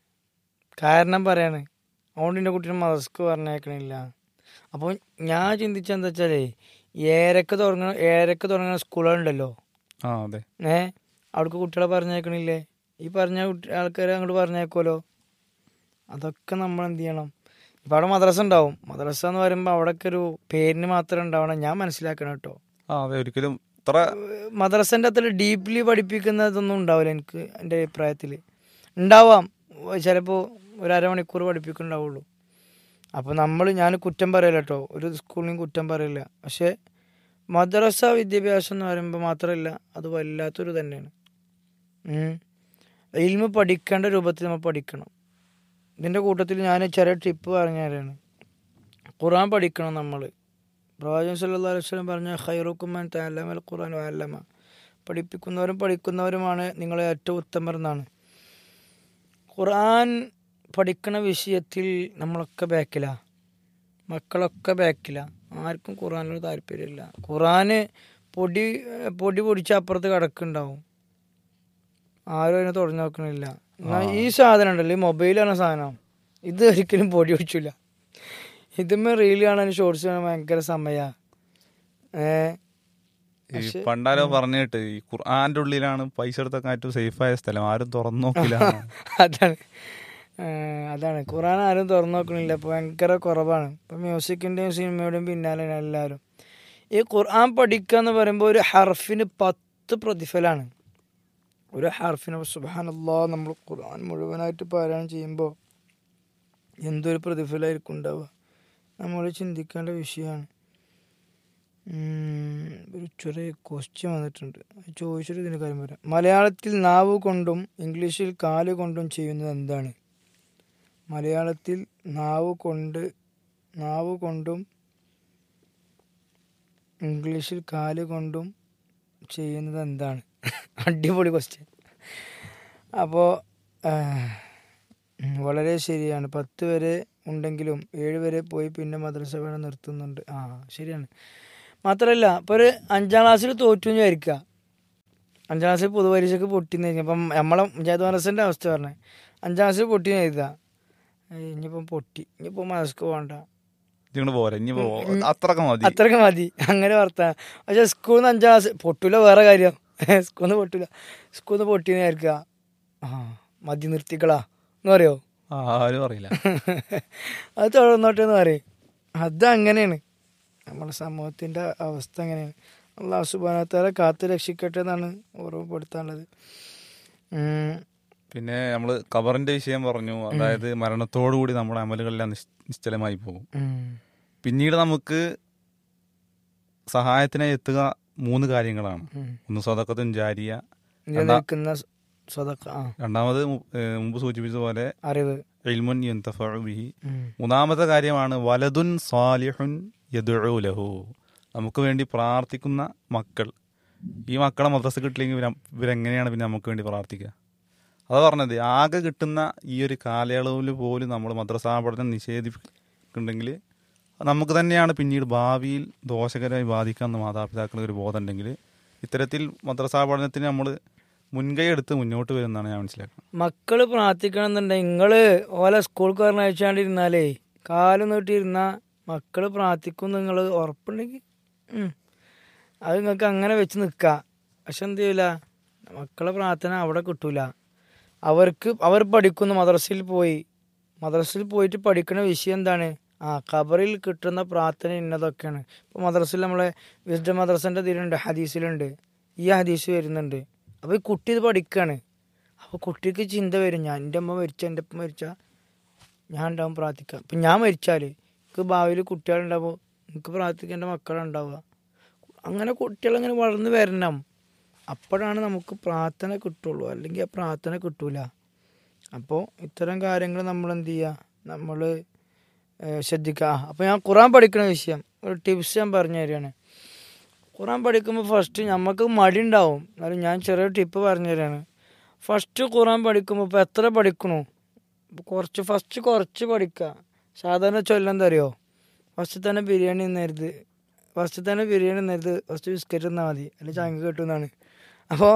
കാരണം പറയാണ് അതുകൊണ്ട് എൻ്റെ കുട്ടീനെ മദ്രസക്ക് പറഞ്ഞേക്കണില്ല അപ്പോൾ ഞാൻ ചിന്തിച്ച എന്താ വെച്ചാലേ ഏരക്ക് തുടങ്ങുന്ന ഏരക്ക് തുടങ്ങുന്ന സ്കൂളുകളുണ്ടല്ലോ ആ അതെ ഏ അവിടേക്ക് കുട്ടികളെ പറഞ്ഞേക്കണില്ലേ ഈ പറഞ്ഞ കുട്ടി ആൾക്കാരെ അങ്ങോട്ട് പറഞ്ഞേക്കുമല്ലോ അതൊക്കെ നമ്മൾ എന്ത് ചെയ്യണം ഇപ്പം അവിടെ മദ്രസ ഉണ്ടാവും മദ്രസ എന്ന് പറയുമ്പോൾ അവിടെയൊക്കെ ഒരു പേരിന് മാത്രം ഉണ്ടാവണം ഞാൻ മനസ്സിലാക്കണം കേട്ടോ ആ അതെ ഒരിക്കലും ഇത്ര മദ്രസൻ്റെ അത്ര ഡീപ്ലി പഠിപ്പിക്കുന്നതൊന്നും ഉണ്ടാവില്ല എനിക്ക് എൻ്റെ അഭിപ്രായത്തിൽ ഉണ്ടാവാം ചിലപ്പോൾ ഒരു അരമണിക്കൂർ പഠിപ്പിക്കുന്നുണ്ടാവുള്ളൂ അപ്പോൾ നമ്മൾ ഞാൻ കുറ്റം പറയില്ല കേട്ടോ ഒരു സ്കൂളിനും കുറ്റം പറയില്ല പക്ഷേ മദ്രസ വിദ്യാഭ്യാസം എന്ന് പറയുമ്പോൾ മാത്രമല്ല അത് വല്ലാത്തൊരു തന്നെയാണ് ഉം. ഇൽമ പഠിക്കേണ്ട രൂപത്തിൽ നമ്മൾ പഠിക്കണം ഇതിൻ്റെ കൂട്ടത്തിൽ ഞാൻ ചെറിയ ടിപ്പ് പറഞ്ഞു തരാണ് ഖുറാൻ പഠിക്കണം നമ്മൾ പ്രവാചകൻ സല്ലല്ലാഹു അലൈഹി വസല്ലം പറഞ്ഞ ഖൈറുക്കുമൻ തഅല്ലമൽ ഖുർആൻ വഅല്ലമ പഠിപ്പിക്കുന്നവരും പഠിക്കുന്നവരുമാണ് നിങ്ങളെ ഏറ്റവും ഉത്തമർ എന്നാണ് ഖുർആൻ പഠിക്കണ വിഷയത്തിൽ നമ്മളൊക്കെ ബാക്കിലാ മക്കളൊക്കെ ബാക്കിലാ ആർക്കും ഖുർആനിനോട് താല്പര്യമില്ല ഖുർആന് പൊടി പൊടി പൊടിച്ച് അപ്പുറത്ത് കിടക്കുന്നുണ്ടാവും ആരും അതിനെ തുറന്നു നോക്കണില്ല എന്നാൽ ഈ സാധനം ഉണ്ടല്ലോ ഈ മൊബൈൽ എന്ന സാധനം ഇത് ഒരിക്കലും പൊടി പിടിച്ചില്ല ഇതുമ്മേ റീൽ കാണാൻ ഷോർട്സ് കാണാൻ ഭയങ്കര സമയാ ഏ ഈ പണ്ടാരോ പറഞ്ഞിട്ട് ഈ ഖുർആന്റെ ഉള്ളിലാണ് പൈസ എടുത്തൊക്കെ ഏറ്റവും സേഫായ സ്ഥലം ആരും തുറന്നു നോക്കില്ല അതാണ് ഏ, അതാണ് ഖുറാൻ ആരും തുറന്നു നോക്കണില്ല ഇപ്പൊ ഭയങ്കര കുറവാണ് ഇപ്പൊ മ്യൂസിക്കിന്റെയും സിനിമയുടെയും പിന്നാലെയാണ് എല്ലാവരും ഈ ഖുർആൻ പഠിക്കുക എന്ന് പറയുമ്പോൾ ഒരു ഹർഫിന് പത്ത് പ്രതിഫലാണ് ഒരു ഹർഫിന് സുബാനല്ലാ നമ്മൾ ഖുർആൻ മുഴുവനായിട്ട് പാരായണം ചെയ്യുമ്പോൾ എന്തൊരു പ്രതിഫലമായിരിക്കും ഉണ്ടാവുക നമ്മൾ ചിന്തിക്കേണ്ട വിഷയമാണ് ഉം, ഒരു ചെറിയ ക്വസ്റ്റ്യൻ വന്നിട്ടുണ്ട് അത് ചോദിച്ചിട്ട് ഇതിന് കാര്യം പറയാം മലയാളത്തിൽ നാവ് കൊണ്ടും ഇംഗ്ലീഷിൽ കാല് കൊണ്ടും ചെയ്യുന്നത് എന്താണ് മലയാളത്തിൽ നാവ് കൊണ്ട് നാവ് കൊണ്ടും ഇംഗ്ലീഷിൽ കാല് കൊണ്ടും ചെയ്യുന്നത് എന്താണ് അടിപൊളി ക്വസ്റ്റ്യൻ അപ്പോൾ ഉം, വളരെ ശരിയാണ് പത്ത് വരെ ഉണ്ടെങ്കിലും ഏഴ് വരെ പോയി പിന്നെ മദ്രസ വേണം നിർത്തുന്നുണ്ട് ആ ശരിയാണ് മാത്രമല്ല ഇപ്പോൾ ഒരു അഞ്ചാം ക്ലാസ്സിൽ തോറ്റു എന്ന് വിചാരിക്കുക അഞ്ചാം ക്ലാസ്സിൽ പൊതുപരീക്ഷയ്ക്ക് പൊട്ടിന്ന് കഴിഞ്ഞാൽ ഇപ്പം നമ്മളെ പഞ്ചായത്ത് മദ്രസൻ്റെ അവസ്ഥ പറഞ്ഞത് അഞ്ചാം ക്ലാസ്സിൽ പൊട്ടി എഴുതുക ഇനിയിപ്പം പൊട്ടി ഇനിയിപ്പോൾ മദ്രസക്ക് പോകണ്ട ഇങ്ങോട്ട് പോരാ ഇനി പോ ഉം. അത്രയൊക്കെ മതി അത്രയൊക്കെ മതി അങ്ങനെ വർത്താനം പക്ഷെ സ്കൂളിൽ നിന്ന് അഞ്ചാം ക്ലാസ് പൊട്ടൂല വേറെ കാര്യം സ്കൂളിൽ നിന്ന് പൊട്ടൂല സ്കൂളിൽ നിന്ന് പൊട്ടിന്ന് വിചാരിക്കുക ആ മതി നിർത്തിക്കളാ എന്ന് പറയോ ആരും അറിയില്ല അത് തുടർന്നോട്ടെ എന്ന് പറയും അത് അങ്ങനെയാണ് നമ്മുടെ സമൂഹത്തിൻ്റെ അവസ്ഥ അങ്ങനെയാണ് അള്ളാഹു സുബാനത്താലെ കാത്തു രക്ഷിക്കട്ടെ എന്നാണ് ഓർമ്മപ്പെടുത്താനുള്ളത് ഉം. പിന്നെ നമ്മൾ കബറിന്റെ വിഷയം പറഞ്ഞു അതായത് മരണത്തോടു കൂടി നമ്മുടെ അമലുകളെല്ലാം നിശ്- നിശ്ചലമായി പോകും ഉം. പിന്നീട് നമുക്ക് സഹായത്തിനായി എത്തുക മൂന്ന് കാര്യങ്ങളാണ് ഉം. ഒന്ന് സ്വതക്കത്തും ജാരിയ നിലനിൽക്കുന്ന സ്വതക്ക ആ രണ്ടാമത് മു- ഏഹ് മുമ്പ് സൂചിപ്പിച്ചതുപോലെ അറിവ് ഇൽമുൻ യന്തഫഉ ബിഹി ഉം. മൂന്നാമത്തെ കാര്യമാണ് വലതുൻ സാലിഹുൻ യദുഉ ലഹു നമുക്ക് വേണ്ടി പ്രാർത്ഥിക്കുന്ന മക്കൾ ഈ മക്കളെ മദ്രസ കിട്ടില്ലെങ്കിൽ ഇവര് ഇവരെങ്ങനെയാണ് പിന്നെ നമുക്ക് വേണ്ടി പ്രാർത്ഥിക്കുക അതാ പറഞ്ഞത് ആകെ കിട്ടുന്ന ഈ ഒരു കാലയളവിൽ പോലും നമ്മൾ മദ്രസാ പഠനം നിഷേധിക്കുന്നുണ്ടെങ്കിൽ നമുക്ക് തന്നെയാണ് പിന്നീട് ഭാവിയിൽ ദോഷകരമായി ബാധിക്കാമെന്ന് മാതാപിതാക്കൾ ഒരു ബോധം ഉണ്ടെങ്കിൽ ഇത്തരത്തിൽ മദ്രസാ പഠനത്തിന് നമ്മൾ മുൻകൈ എടുത്ത് മുന്നോട്ട് വരുമെന്നാണ് ഞാൻ മനസ്സിലാക്കുന്നത് മക്കള് പ്രാർത്ഥിക്കണം എന്നുണ്ടെങ്കിൽ നിങ്ങള് ഓലെ സ്കൂൾക്ക് പറഞ്ഞയച്ചാണ്ടിരുന്നാലേ കാല് നീട്ടിയിരുന്ന മക്കള് പ്രാർത്ഥിക്കും നിങ്ങൾ ഉറപ്പുണ്ടെങ്കിൽ ഉം. അത് നിങ്ങൾക്ക് അങ്ങനെ വെച്ച് നിൽക്കാം പക്ഷെ എന്ത് ചെയ്യൂല മക്കളെ പ്രാർത്ഥന അവിടെ കിട്ടൂല അവർക്ക് അവർ പഠിക്കുന്നു മദ്രസയിൽ പോയി മദ്രസയിൽ പോയിട്ട് പഠിക്കുന്ന വിഷയം എന്താണ് ആ ഖബറിൽ കിട്ടുന്ന പ്രാർത്ഥന ഇന്നതൊക്കെയാണ് ഇപ്പോൾ മദ്രസയിൽ നമ്മളെ വിസ്ഡം മദ്രസൻ്റെ ഇതിലുണ്ട് ഹദീസിലുണ്ട് ഈ ഹദീസ് വരുന്നുണ്ട് അപ്പോൾ ഈ കുട്ടി ഇത് പഠിക്കുകയാണ് അപ്പോൾ കുട്ടിക്ക് ചിന്ത വരും ഞാൻ എൻ്റെ അമ്മ മരിച്ച എൻ്റെ അപ്പ മരിച്ച ഞാൻ ഉണ്ടാവും പ്രാർത്ഥിക്കാം ഇപ്പം ഞാൻ മരിച്ചാൽ എനിക്ക് ഭാവിയിൽ കുട്ടികളുണ്ടാവും എനിക്ക് പ്രാർത്ഥിക്കേണ്ട മക്കളുണ്ടാവുക അങ്ങനെ കുട്ടികളങ്ങനെ വളർന്നു വരണം അപ്പോഴാണ് നമുക്ക് പ്രാർത്ഥന കിട്ടുള്ളൂ അല്ലെങ്കിൽ ആ പ്രാർത്ഥന കിട്ടൂല അപ്പോൾ ഇത്തരം കാര്യങ്ങൾ നമ്മൾ എന്ത് ചെയ്യുക നമ്മൾ ശ്രദ്ധിക്കുക അപ്പോൾ ഞാൻ ഖുറാൻ പഠിക്കുന്ന വിഷയം ഒരു ടിപ്സ് ഞാൻ പറഞ്ഞു തരികയാണ് ഖുറാൻ പഠിക്കുമ്പോൾ ഫസ്റ്റ് നമുക്ക് മടി ഉണ്ടാവും എന്നാലും ഞാൻ ചെറിയ ടിപ്പ് പറഞ്ഞു തരാണ് ഫസ്റ്റ് ഖുറാൻ പഠിക്കുമ്പോൾ ഇപ്പോൾ എത്ര പഠിക്കണു ഇപ്പൊ കുറച്ച് ഫസ്റ്റ് കുറച്ച് പഠിക്കുക സാധാരണ ചൊല്ലെന്താ അറിയോ ഫസ്റ്റ് തന്നെ ബിരിയാണി നിന്നരുത് ഫസ്റ്റ് തന്നെ ബിരിയാണി നിന്നരുത് ഫസ്റ്റ് ബിസ്ക്കറ്റ് തന്നാൽ മതി അല്ലെങ്കിൽ ചങ്ങ കിട്ടുന്നതാണ് അപ്പോൾ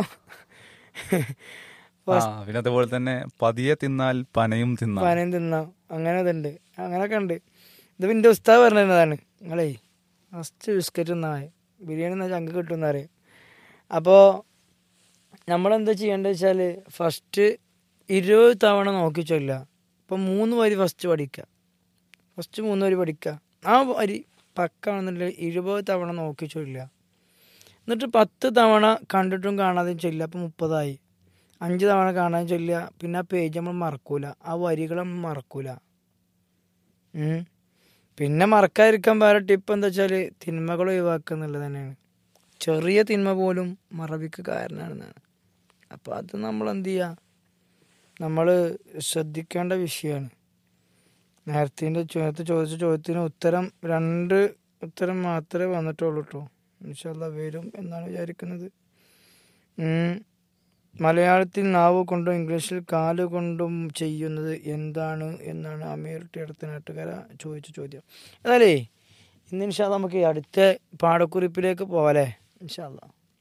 ആ പിന്നെ അതുപോലെ തന്നെ പതിയെ തിന്നാൽ പനയും തിന്നാം പനയും തിന്നാം അങ്ങനെ ഇതുണ്ട് അങ്ങനെയൊക്കെ ഉണ്ട് ഇത് എൻ്റെ ഉസ്താദ് പറഞ്ഞതാണ് നിങ്ങളേ ഫസ്റ്റ് ബിസ്ക്കറ്റ് തിന്നാൽ മതി ബിരിയാണി എന്നാൽ ചങ്ക കിട്ടുമെന്ന് അറിയാം അപ്പോൾ നമ്മളെന്താ ചെയ്യേണ്ടത് വെച്ചാൽ ഫസ്റ്റ് ഇരുപത് തവണ നോക്കി ചൊല്ലുക ഇപ്പം മൂന്ന് വരി ഫസ്റ്റ് പഠിക്കുക ഫസ്റ്റ് മൂന്ന് വരി പഠിക്കുക ആ വരി പക്കാണെന്നുണ്ടെങ്കിൽ ഇരുപത് തവണ നോക്കി ചൊല്ലുക എന്നിട്ട് പത്ത് തവണ കണ്ടിട്ടും കാണാതെയും ചൊല്ലുക അപ്പം മുപ്പതായി അഞ്ച് തവണ കാണാൻ ചൊല്ലുക പിന്നെ ആ പേജ് നമ്മൾ മറക്കൂല ആ വരികൾ നമ്മൾ മറക്കൂല ഉം. പിന്നെ മറക്കാതിരിക്കാൻ വേറെ ടിപ്പ് എന്താ വെച്ചാൽ തിന്മകൾ ഒഴിവാക്കുക എന്നുള്ളത് തന്നെയാണ് ചെറിയ തിന്മ പോലും മറവിക്ക് കാരണമാണെന്നാണ് അപ്പോൾ അത് നമ്മൾ എന്ത് ചെയ്യുക നമ്മൾ ശ്രദ്ധിക്കേണ്ട വിഷയമാണ് നേരത്തെ നേരത്തെ ചോദിച്ച ചോദ്യത്തിന് ഉത്തരം രണ്ട് ഉത്തരം മാത്രമേ വന്നിട്ടുള്ളൂ കേട്ടോ ഇൻഷാല്ല വരും എന്നാണ് വിചാരിക്കുന്നത് ഉം. മലയാളത്തിൽ നാവ് കൊണ്ടും ഇംഗ്ലീഷിൽ കാല് കൊണ്ടും ചെയ്യുന്നത് എന്താണ് എന്നാണ് അമീർ ടി നാട്ടുകാര ചോദിച്ച ചോദ്യം എന്നാലേ ഇന്ന് ഇൻഷാല്ല നമുക്ക് ഈ അടുത്ത പാടക്കുറിപ്പിലേക്ക് പോവാലേ ഇൻഷാല്ല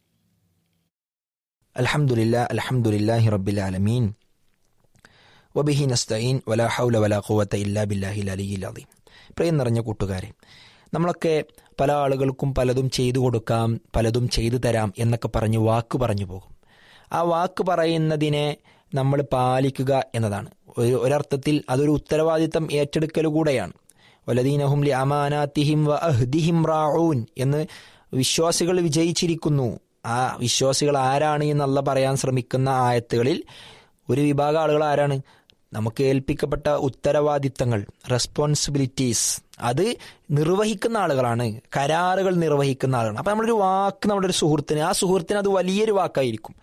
الحمد لله الحمد لله رب العالمين وبه نستعين ولا حول ولا قوة إلا بالله العلي العظيم പ്രിയം നിറഞ്ഞ കൂട്ടുകാരെ നമ്മളൊക്കെ പല ആളുകൾക്കും പലതും ചെയ്തു കൊടുക്കാം പലതും ചെയ്തു തരാം എന്നൊക്കെ പറഞ്ഞ് വാക്ക് പറഞ്ഞു പോകും ആ വാക്ക് പറയുന്നതിനെ നമ്മൾ പാലിക്കുക എന്നതാണ് ഒരു ഒരർത്ഥത്തിൽ അതൊരു ഉത്തരവാദിത്തം ഏറ്റെടുക്കൽ കൂടെയാണ് വലദീനഹും ലി അമാനാത്തിഹിം വ അഹ്ദിഹിം റാഊൻ എന്ന് വിശ്വാസികൾ വിജയിച്ചിരിക്കുന്നു ആ വിശ്വാസികൾ ആരാണ് എന്നല്ല പറയാൻ ശ്രമിക്കുന്ന ആയത്തുകളിൽ ഒരു വിഭാഗം ആളുകൾ ആരാണ് നമുക്ക് ഏൽപ്പിക്കപ്പെട്ട ഉത്തരവാദിത്തങ്ങൾ റെസ്പോൺസിബിലിറ്റീസ് അത് നിർവഹിക്കുന്ന ആളുകളാണ് കരാറുകൾ നിർവഹിക്കുന്ന ആളുകളാണ് അപ്പം നമ്മളൊരു വാക്ക് നമ്മുടെ ഒരു സുഹൃത്തിന് ആ സുഹൃത്തിന് അത് വലിയൊരു വാക്കായിരിക്കും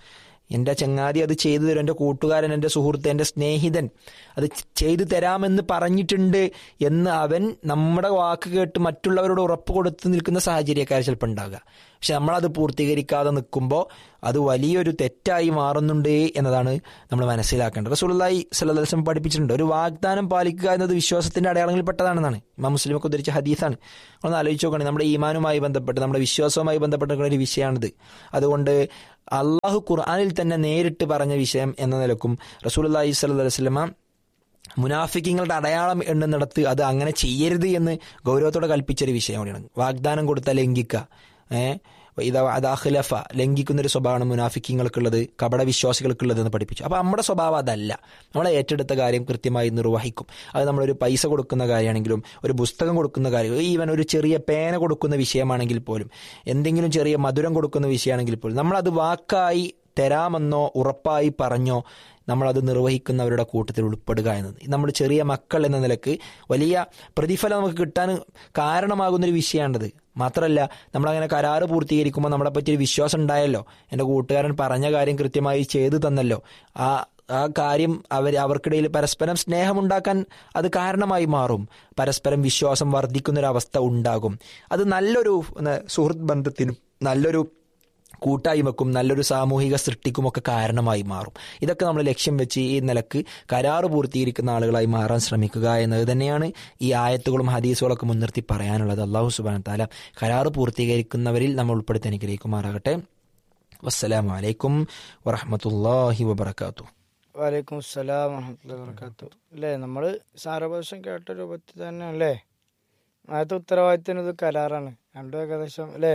എൻ്റെ ചങ്ങാതി അത് ചെയ്തു തരും എൻ്റെ കൂട്ടുകാരൻ എൻ്റെ സുഹൃത്ത് എൻ്റെ സ്നേഹിതൻ അത് ചെയ്തു തരാമെന്ന് പറഞ്ഞിട്ടുണ്ട് എന്ന് അവൻ നമ്മുടെ വാക്ക് കേട്ട് മറ്റുള്ളവരോട് ഉറപ്പ് കൊടുത്ത് നിൽക്കുന്ന സാഹചര്യക്കാർ ചിലപ്പോൾ ഉണ്ടാകുക പക്ഷെ നമ്മളത് പൂർത്തീകരിക്കാതെ നിൽക്കുമ്പോൾ അത് വലിയൊരു തെറ്റായി മാറുന്നുണ്ട് എന്നതാണ് നമ്മൾ മനസ്സിലാക്കേണ്ടത് റസൂലുള്ളാഹി സ്വല്ലല്ലാഹു അലൈഹി വസല്ലം പഠിപ്പിച്ചിട്ടുണ്ട് ഒരു വാഗ്ദാനം പാലിക്കുക എന്നത് വിശ്വാസത്തിന്റെ അടയാളങ്ങളിൽ പെട്ടതാണെന്നാണ് ഇമാം മുസ്ലിമൊക്കെ ഉദ്ധരിച്ച ഹദീസാണ് ഒന്ന് ആലോചിച്ച് നോക്കുകയാണെങ്കിൽ നമ്മുടെ ഈമാനുമായി ബന്ധപ്പെട്ട് നമ്മുടെ വിശ്വാസവുമായി ബന്ധപ്പെട്ട ഒരു വിഷയമാണിത് അതുകൊണ്ട് അള്ളാഹു ഖുർആനിൽ തന്നെ നേരിട്ട് പറഞ്ഞ വിഷയം എന്ന നിലക്കും റസൂലുള്ളാഹി സ്വല്ലല്ലാഹു അലൈഹി വസല്ലമ മുനാഫിക്കിങ്ങളുടെ അടയാളം എണ്ണുന്നിടത്ത് അത് അങ്ങനെ ചെയ്യരുത് എന്ന് ഗൗരവത്തോടെ കൽപ്പിച്ചൊരു വിഷയം കൂടിയാണ് വാഗ്ദാനം കൊടുത്താൽ ലംഘിക്കുക ഏഹ് ഇത് അദാഖിലഫ ലംഘിക്കുന്നൊരു സ്വഭാവമാണ് മുനാഫിക്കിങ്ങൾക്കുള്ളത് കപട വിശ്വാസികൾക്കുള്ളത് എന്ന് പഠിപ്പിച്ചു അപ്പോൾ നമ്മുടെ സ്വഭാവം അതല്ല നമ്മളെ ഏറ്റെടുത്ത കാര്യം കൃത്യമായി നിർവഹിക്കും അത് നമ്മളൊരു പൈസ കൊടുക്കുന്ന കാര്യമാണെങ്കിലും ഒരു പുസ്തകം കൊടുക്കുന്ന കാര്യം ഈവൻ ഒരു ചെറിയ പേന കൊടുക്കുന്ന വിഷയമാണെങ്കിൽ പോലും എന്തെങ്കിലും ചെറിയ മധുരം കൊടുക്കുന്ന വിഷയമാണെങ്കിൽ പോലും നമ്മളത് വാക്കായി തരാമെന്നോ ഉറപ്പായി പറഞ്ഞോ നമ്മളത് നിർവഹിക്കുന്നവരുടെ കൂട്ടത്തിൽ ഉൾപ്പെടുക എന്നത് നമ്മൾ ചെറിയ മക്കൾ എന്ന നിലക്ക് വലിയ പ്രതിഫലം നമുക്ക് കിട്ടാൻ കാരണമാകുന്നൊരു വിഷയമാണത് മാത്രമല്ല നമ്മളങ്ങനെ കരാറ് പൂർത്തീകരിക്കുമ്പോൾ നമ്മളെ പറ്റി ഒരു വിശ്വാസം ഉണ്ടായല്ലോ എൻ്റെ കൂട്ടുകാരൻ പറഞ്ഞ കാര്യം കൃത്യമായി ചെയ്തു തന്നല്ലോ ആ ആ കാര്യം അവർ അവർക്കിടയിൽ പരസ്പരം സ്നേഹമുണ്ടാക്കാൻ അത് കാരണമായി മാറും പരസ്പരം വിശ്വാസം വർദ്ധിക്കുന്നൊരവസ്ഥ ഉണ്ടാകും അത് നല്ലൊരു സുഹൃത്ത് ബന്ധത്തിനും നല്ലൊരു കൂട്ടായ്മക്കും നല്ലൊരു സാമൂഹിക സൃഷ്ടിക്കുമൊക്കെ കാരണമായി മാറും ഇതൊക്കെ നമ്മൾ ലക്ഷ്യം വെച്ച് ഈ നിലക്ക് കരാറ് പൂർത്തീകരിക്കുന്ന ആളുകളായി മാറാൻ ശ്രമിക്കുക എന്നത് തന്നെയാണ് ഈ ആയത്തുകളും ഹദീസുകളൊക്കെ മുൻനിർത്തി പറയാനുള്ളത് അള്ളാഹു സുബാൻ താല കരാറ് പൂർത്തീകരിക്കുന്നവരിൽ നമ്മൾ ഉൾപ്പെടുത്തി അനുഗ്രഹിക്കുമാറാകട്ടെ വസ്സലാമു അലൈക്കും വറഹമത്തല്ലാഹി വബർക്കാത്തു വലൈക്കും അസ്സലാം വറഹമത്തുള്ളാഹി വബറകാത്തു അല്ലേ നമ്മൾ സാരഭാഷം കേട്ട രൂപത്തിൽ തന്നെ അല്ലേ ആദ്യത്തെ ഉത്തരവാദിത്തം ഇത് കരാറാണ് രണ്ടും ഏകദേശം അല്ലേ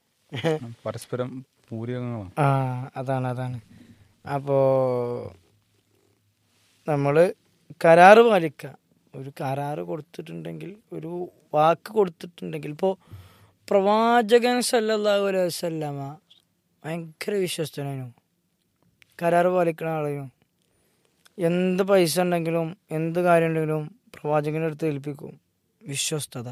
പരസ്പരം പൂരകങ്ങളാണ് ആ അതാണ് അതാണ് അപ്പോൾ നമ്മൾ കരാറ് പാലിക്കുക ഒരു കരാറ് കൊടുത്തിട്ടുണ്ടെങ്കിൽ ഒരു വാക്ക് കൊടുത്തിട്ടുണ്ടെങ്കിൽ ഇപ്പോൾ പ്രവാചകൻ സല്ലല്ലാഹു അലൈഹി വസല്ലമ ഭയങ്കര വിശ്വസ്തനായിരുന്നു കരാറ് പാലിക്കുന്ന ആളായിരുന്നു എന്ത് പൈസ ഉണ്ടെങ്കിലും എന്ത് കാര്യം ഉണ്ടെങ്കിലും പ്രവാചകൻ്റെ അടുത്ത് ഏൽപ്പിക്കും വിശ്വസ്തത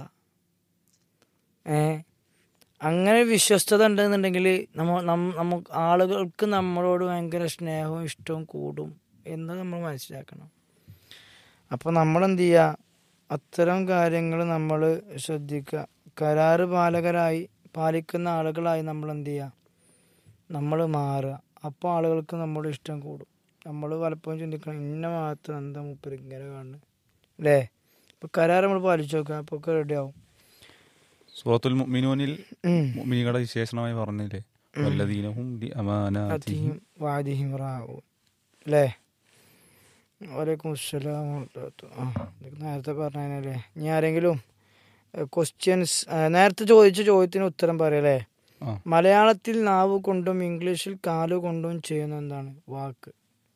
ഏ അങ്ങനെ വിശ്വസ്തത ഉണ്ടെന്നുണ്ടെങ്കിൽ നമ്മ നം- നമുക്ക് ആളുകൾക്ക് നമ്മളോട് ഭയങ്കര സ്നേഹവും ഇഷ്ടവും കൂടും എന്ന് നമ്മൾ മനസ്സിലാക്കണം അപ്പോൾ നമ്മൾ എന്ത് ചെയ്യുക അത്തരം കാര്യങ്ങൾ നമ്മൾ ശ്രദ്ധിക്കുക കരാറ് പാലകരായി പാലിക്കുന്ന ആളുകളായി നമ്മൾ എന്ത് ചെയ്യുക നമ്മൾ മാറുക അപ്പോൾ ആളുകൾക്ക് നമ്മുടെ ഇഷ്ടം കൂടും നമ്മൾ പലപ്പോഴും ചിന്തിക്കണം ഇന്ന മാത്രം എന്താ മുപ്പര് ഇങ്ങനെ കാണുന്നത് അല്ലേ ഇപ്പോൾ കരാർ നമ്മൾ പാലിച്ചു നോക്കുക അപ്പോൾ ഒക്കെ റെഡിയാവും സൂറത്തുൽ മുഅ്മിനൂനിൽ ഉം. മുഅ്മിനീങ്ങളുടെ വിശേഷണമായി പറഞ്ഞില്ലേ വല്ലദീനഹും ലി അമാനാതിഹിം അതിഹിം വാദിഹിം റാവൂൻ അല്ലേ വലൈക്കും അസ്സലാം വറഹ്മത്തുള്ളാഹി. ആ ഇതൊക്കെ നേരത്തെ പറഞ്ഞല്ലേ ഇനി ആരെങ്കിലും ക്വസ്റ്റ്യൻസ് നേരത്തെ ചോദിച്ച ചോദ്യത്തിന് ഉത്തരം പറയല്ലേ ആ മലയാളത്തിൽ നാവ് കൊണ്ടും ഇംഗ്ലീഷിൽ കാല് കൊണ്ടും ചെയ്യുന്ന എന്താണ് വാക്ക്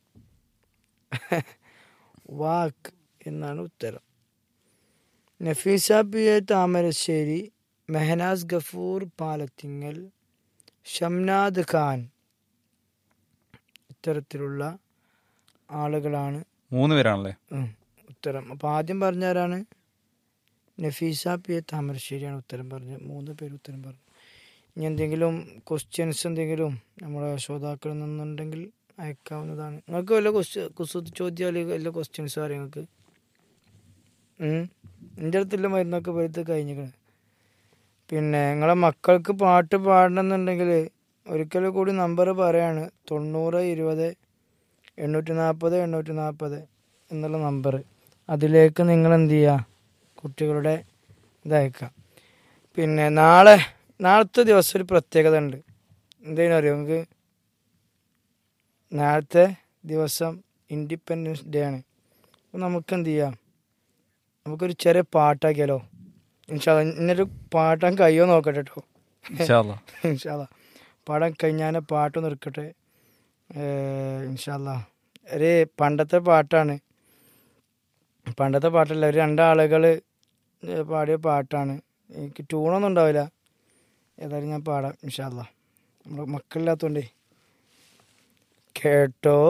വാക്ക് എന്നാണ് ഉത്തരം നഫീസ പി എ താമരശ്ശേരി മെഹനാസ് ഗഫൂർ പാലത്തിങ്ങൽ ഷംനാദ് ഖാൻ ഇത്തരത്തിലുള്ള ആളുകളാണ് മൂന്ന് പേരാണല്ലേ ഉം, ഉത്തരം അപ്പോൾ ആദ്യം പറഞ്ഞാരാണ് നഫീസ പി എ താമരശ്ശേരിയാണ് ഉത്തരം പറഞ്ഞത് മൂന്ന് പേര് ഉത്തരം പറഞ്ഞു ഇനി എന്തെങ്കിലും ക്വസ്റ്റ്യൻസ് എന്തെങ്കിലും നമ്മുടെ ശ്രോതാക്കളിൽ നിന്നുണ്ടെങ്കിൽ അയക്കാവുന്നതാണ് നിങ്ങൾക്ക് വല്ല ക്വസ്റ്റ്യൻ കുസു ചോദ്യം അല്ലെങ്കിൽ വല്ല ക്വസ്റ്റ്യൻസ് അറിയാം നിങ്ങൾക്ക് എൻ്റെ അടുത്തുള്ള മരുന്നൊക്കെ പോയിട്ട് കഴിഞ്ഞിരിക്കണ് പിന്നെ നിങ്ങളെ മക്കൾക്ക് പാട്ട് പാടണമെന്നുണ്ടെങ്കിൽ ഒരിക്കൽ കൂടി നമ്പർ പറയാണ് തൊണ്ണൂറ് ഇരുപത് എണ്ണൂറ്റി നാൽപ്പത് എണ്ണൂറ്റി നാൽപ്പത് എന്നുള്ള നമ്പർ അതിലേക്ക് നിങ്ങൾ എന്ത് ചെയ്യുക കുട്ടികളുടെ ഇതയക്കാം പിന്നെ നാളെ നാളത്തെ ദിവസം ഒരു പ്രത്യേകത ഉണ്ട് എന്തേലും അറിയോ നിങ്ങൾക്ക് നാളത്തെ ദിവസം ഇൻഡിപെൻഡൻസ് ഡേ ആണ് അപ്പോൾ നമുക്ക് എന്ത് ചെയ്യാം നമുക്കൊരു ചെറിയ പാട്ടാക്കിയാലോ ഇൻഷാ ഇന്നൊരു പാട്ടാൻ കഴിയോ നോക്കട്ടെ കേട്ടോ ഇൻഷാല്ലാ ഇൻഷാല്ല പാടാൻ കഴിഞ്ഞാൽ പാട്ട് നിർക്കട്ടെ ഇൻഷാല്ല ഒരു പണ്ടത്തെ പാട്ടാണ് പണ്ടത്തെ പാട്ടല്ല ഒരു രണ്ടാളുകൾ പാടിയ പാട്ടാണ് എനിക്ക് ട്യൂണൊന്നും ഉണ്ടാവില്ല ഏതായാലും ഞാൻ പാടാം ഇൻഷാല്ല നമ്മുടെ മക്കളില്ലാത്തതുകൊണ്ടേ കേട്ടോ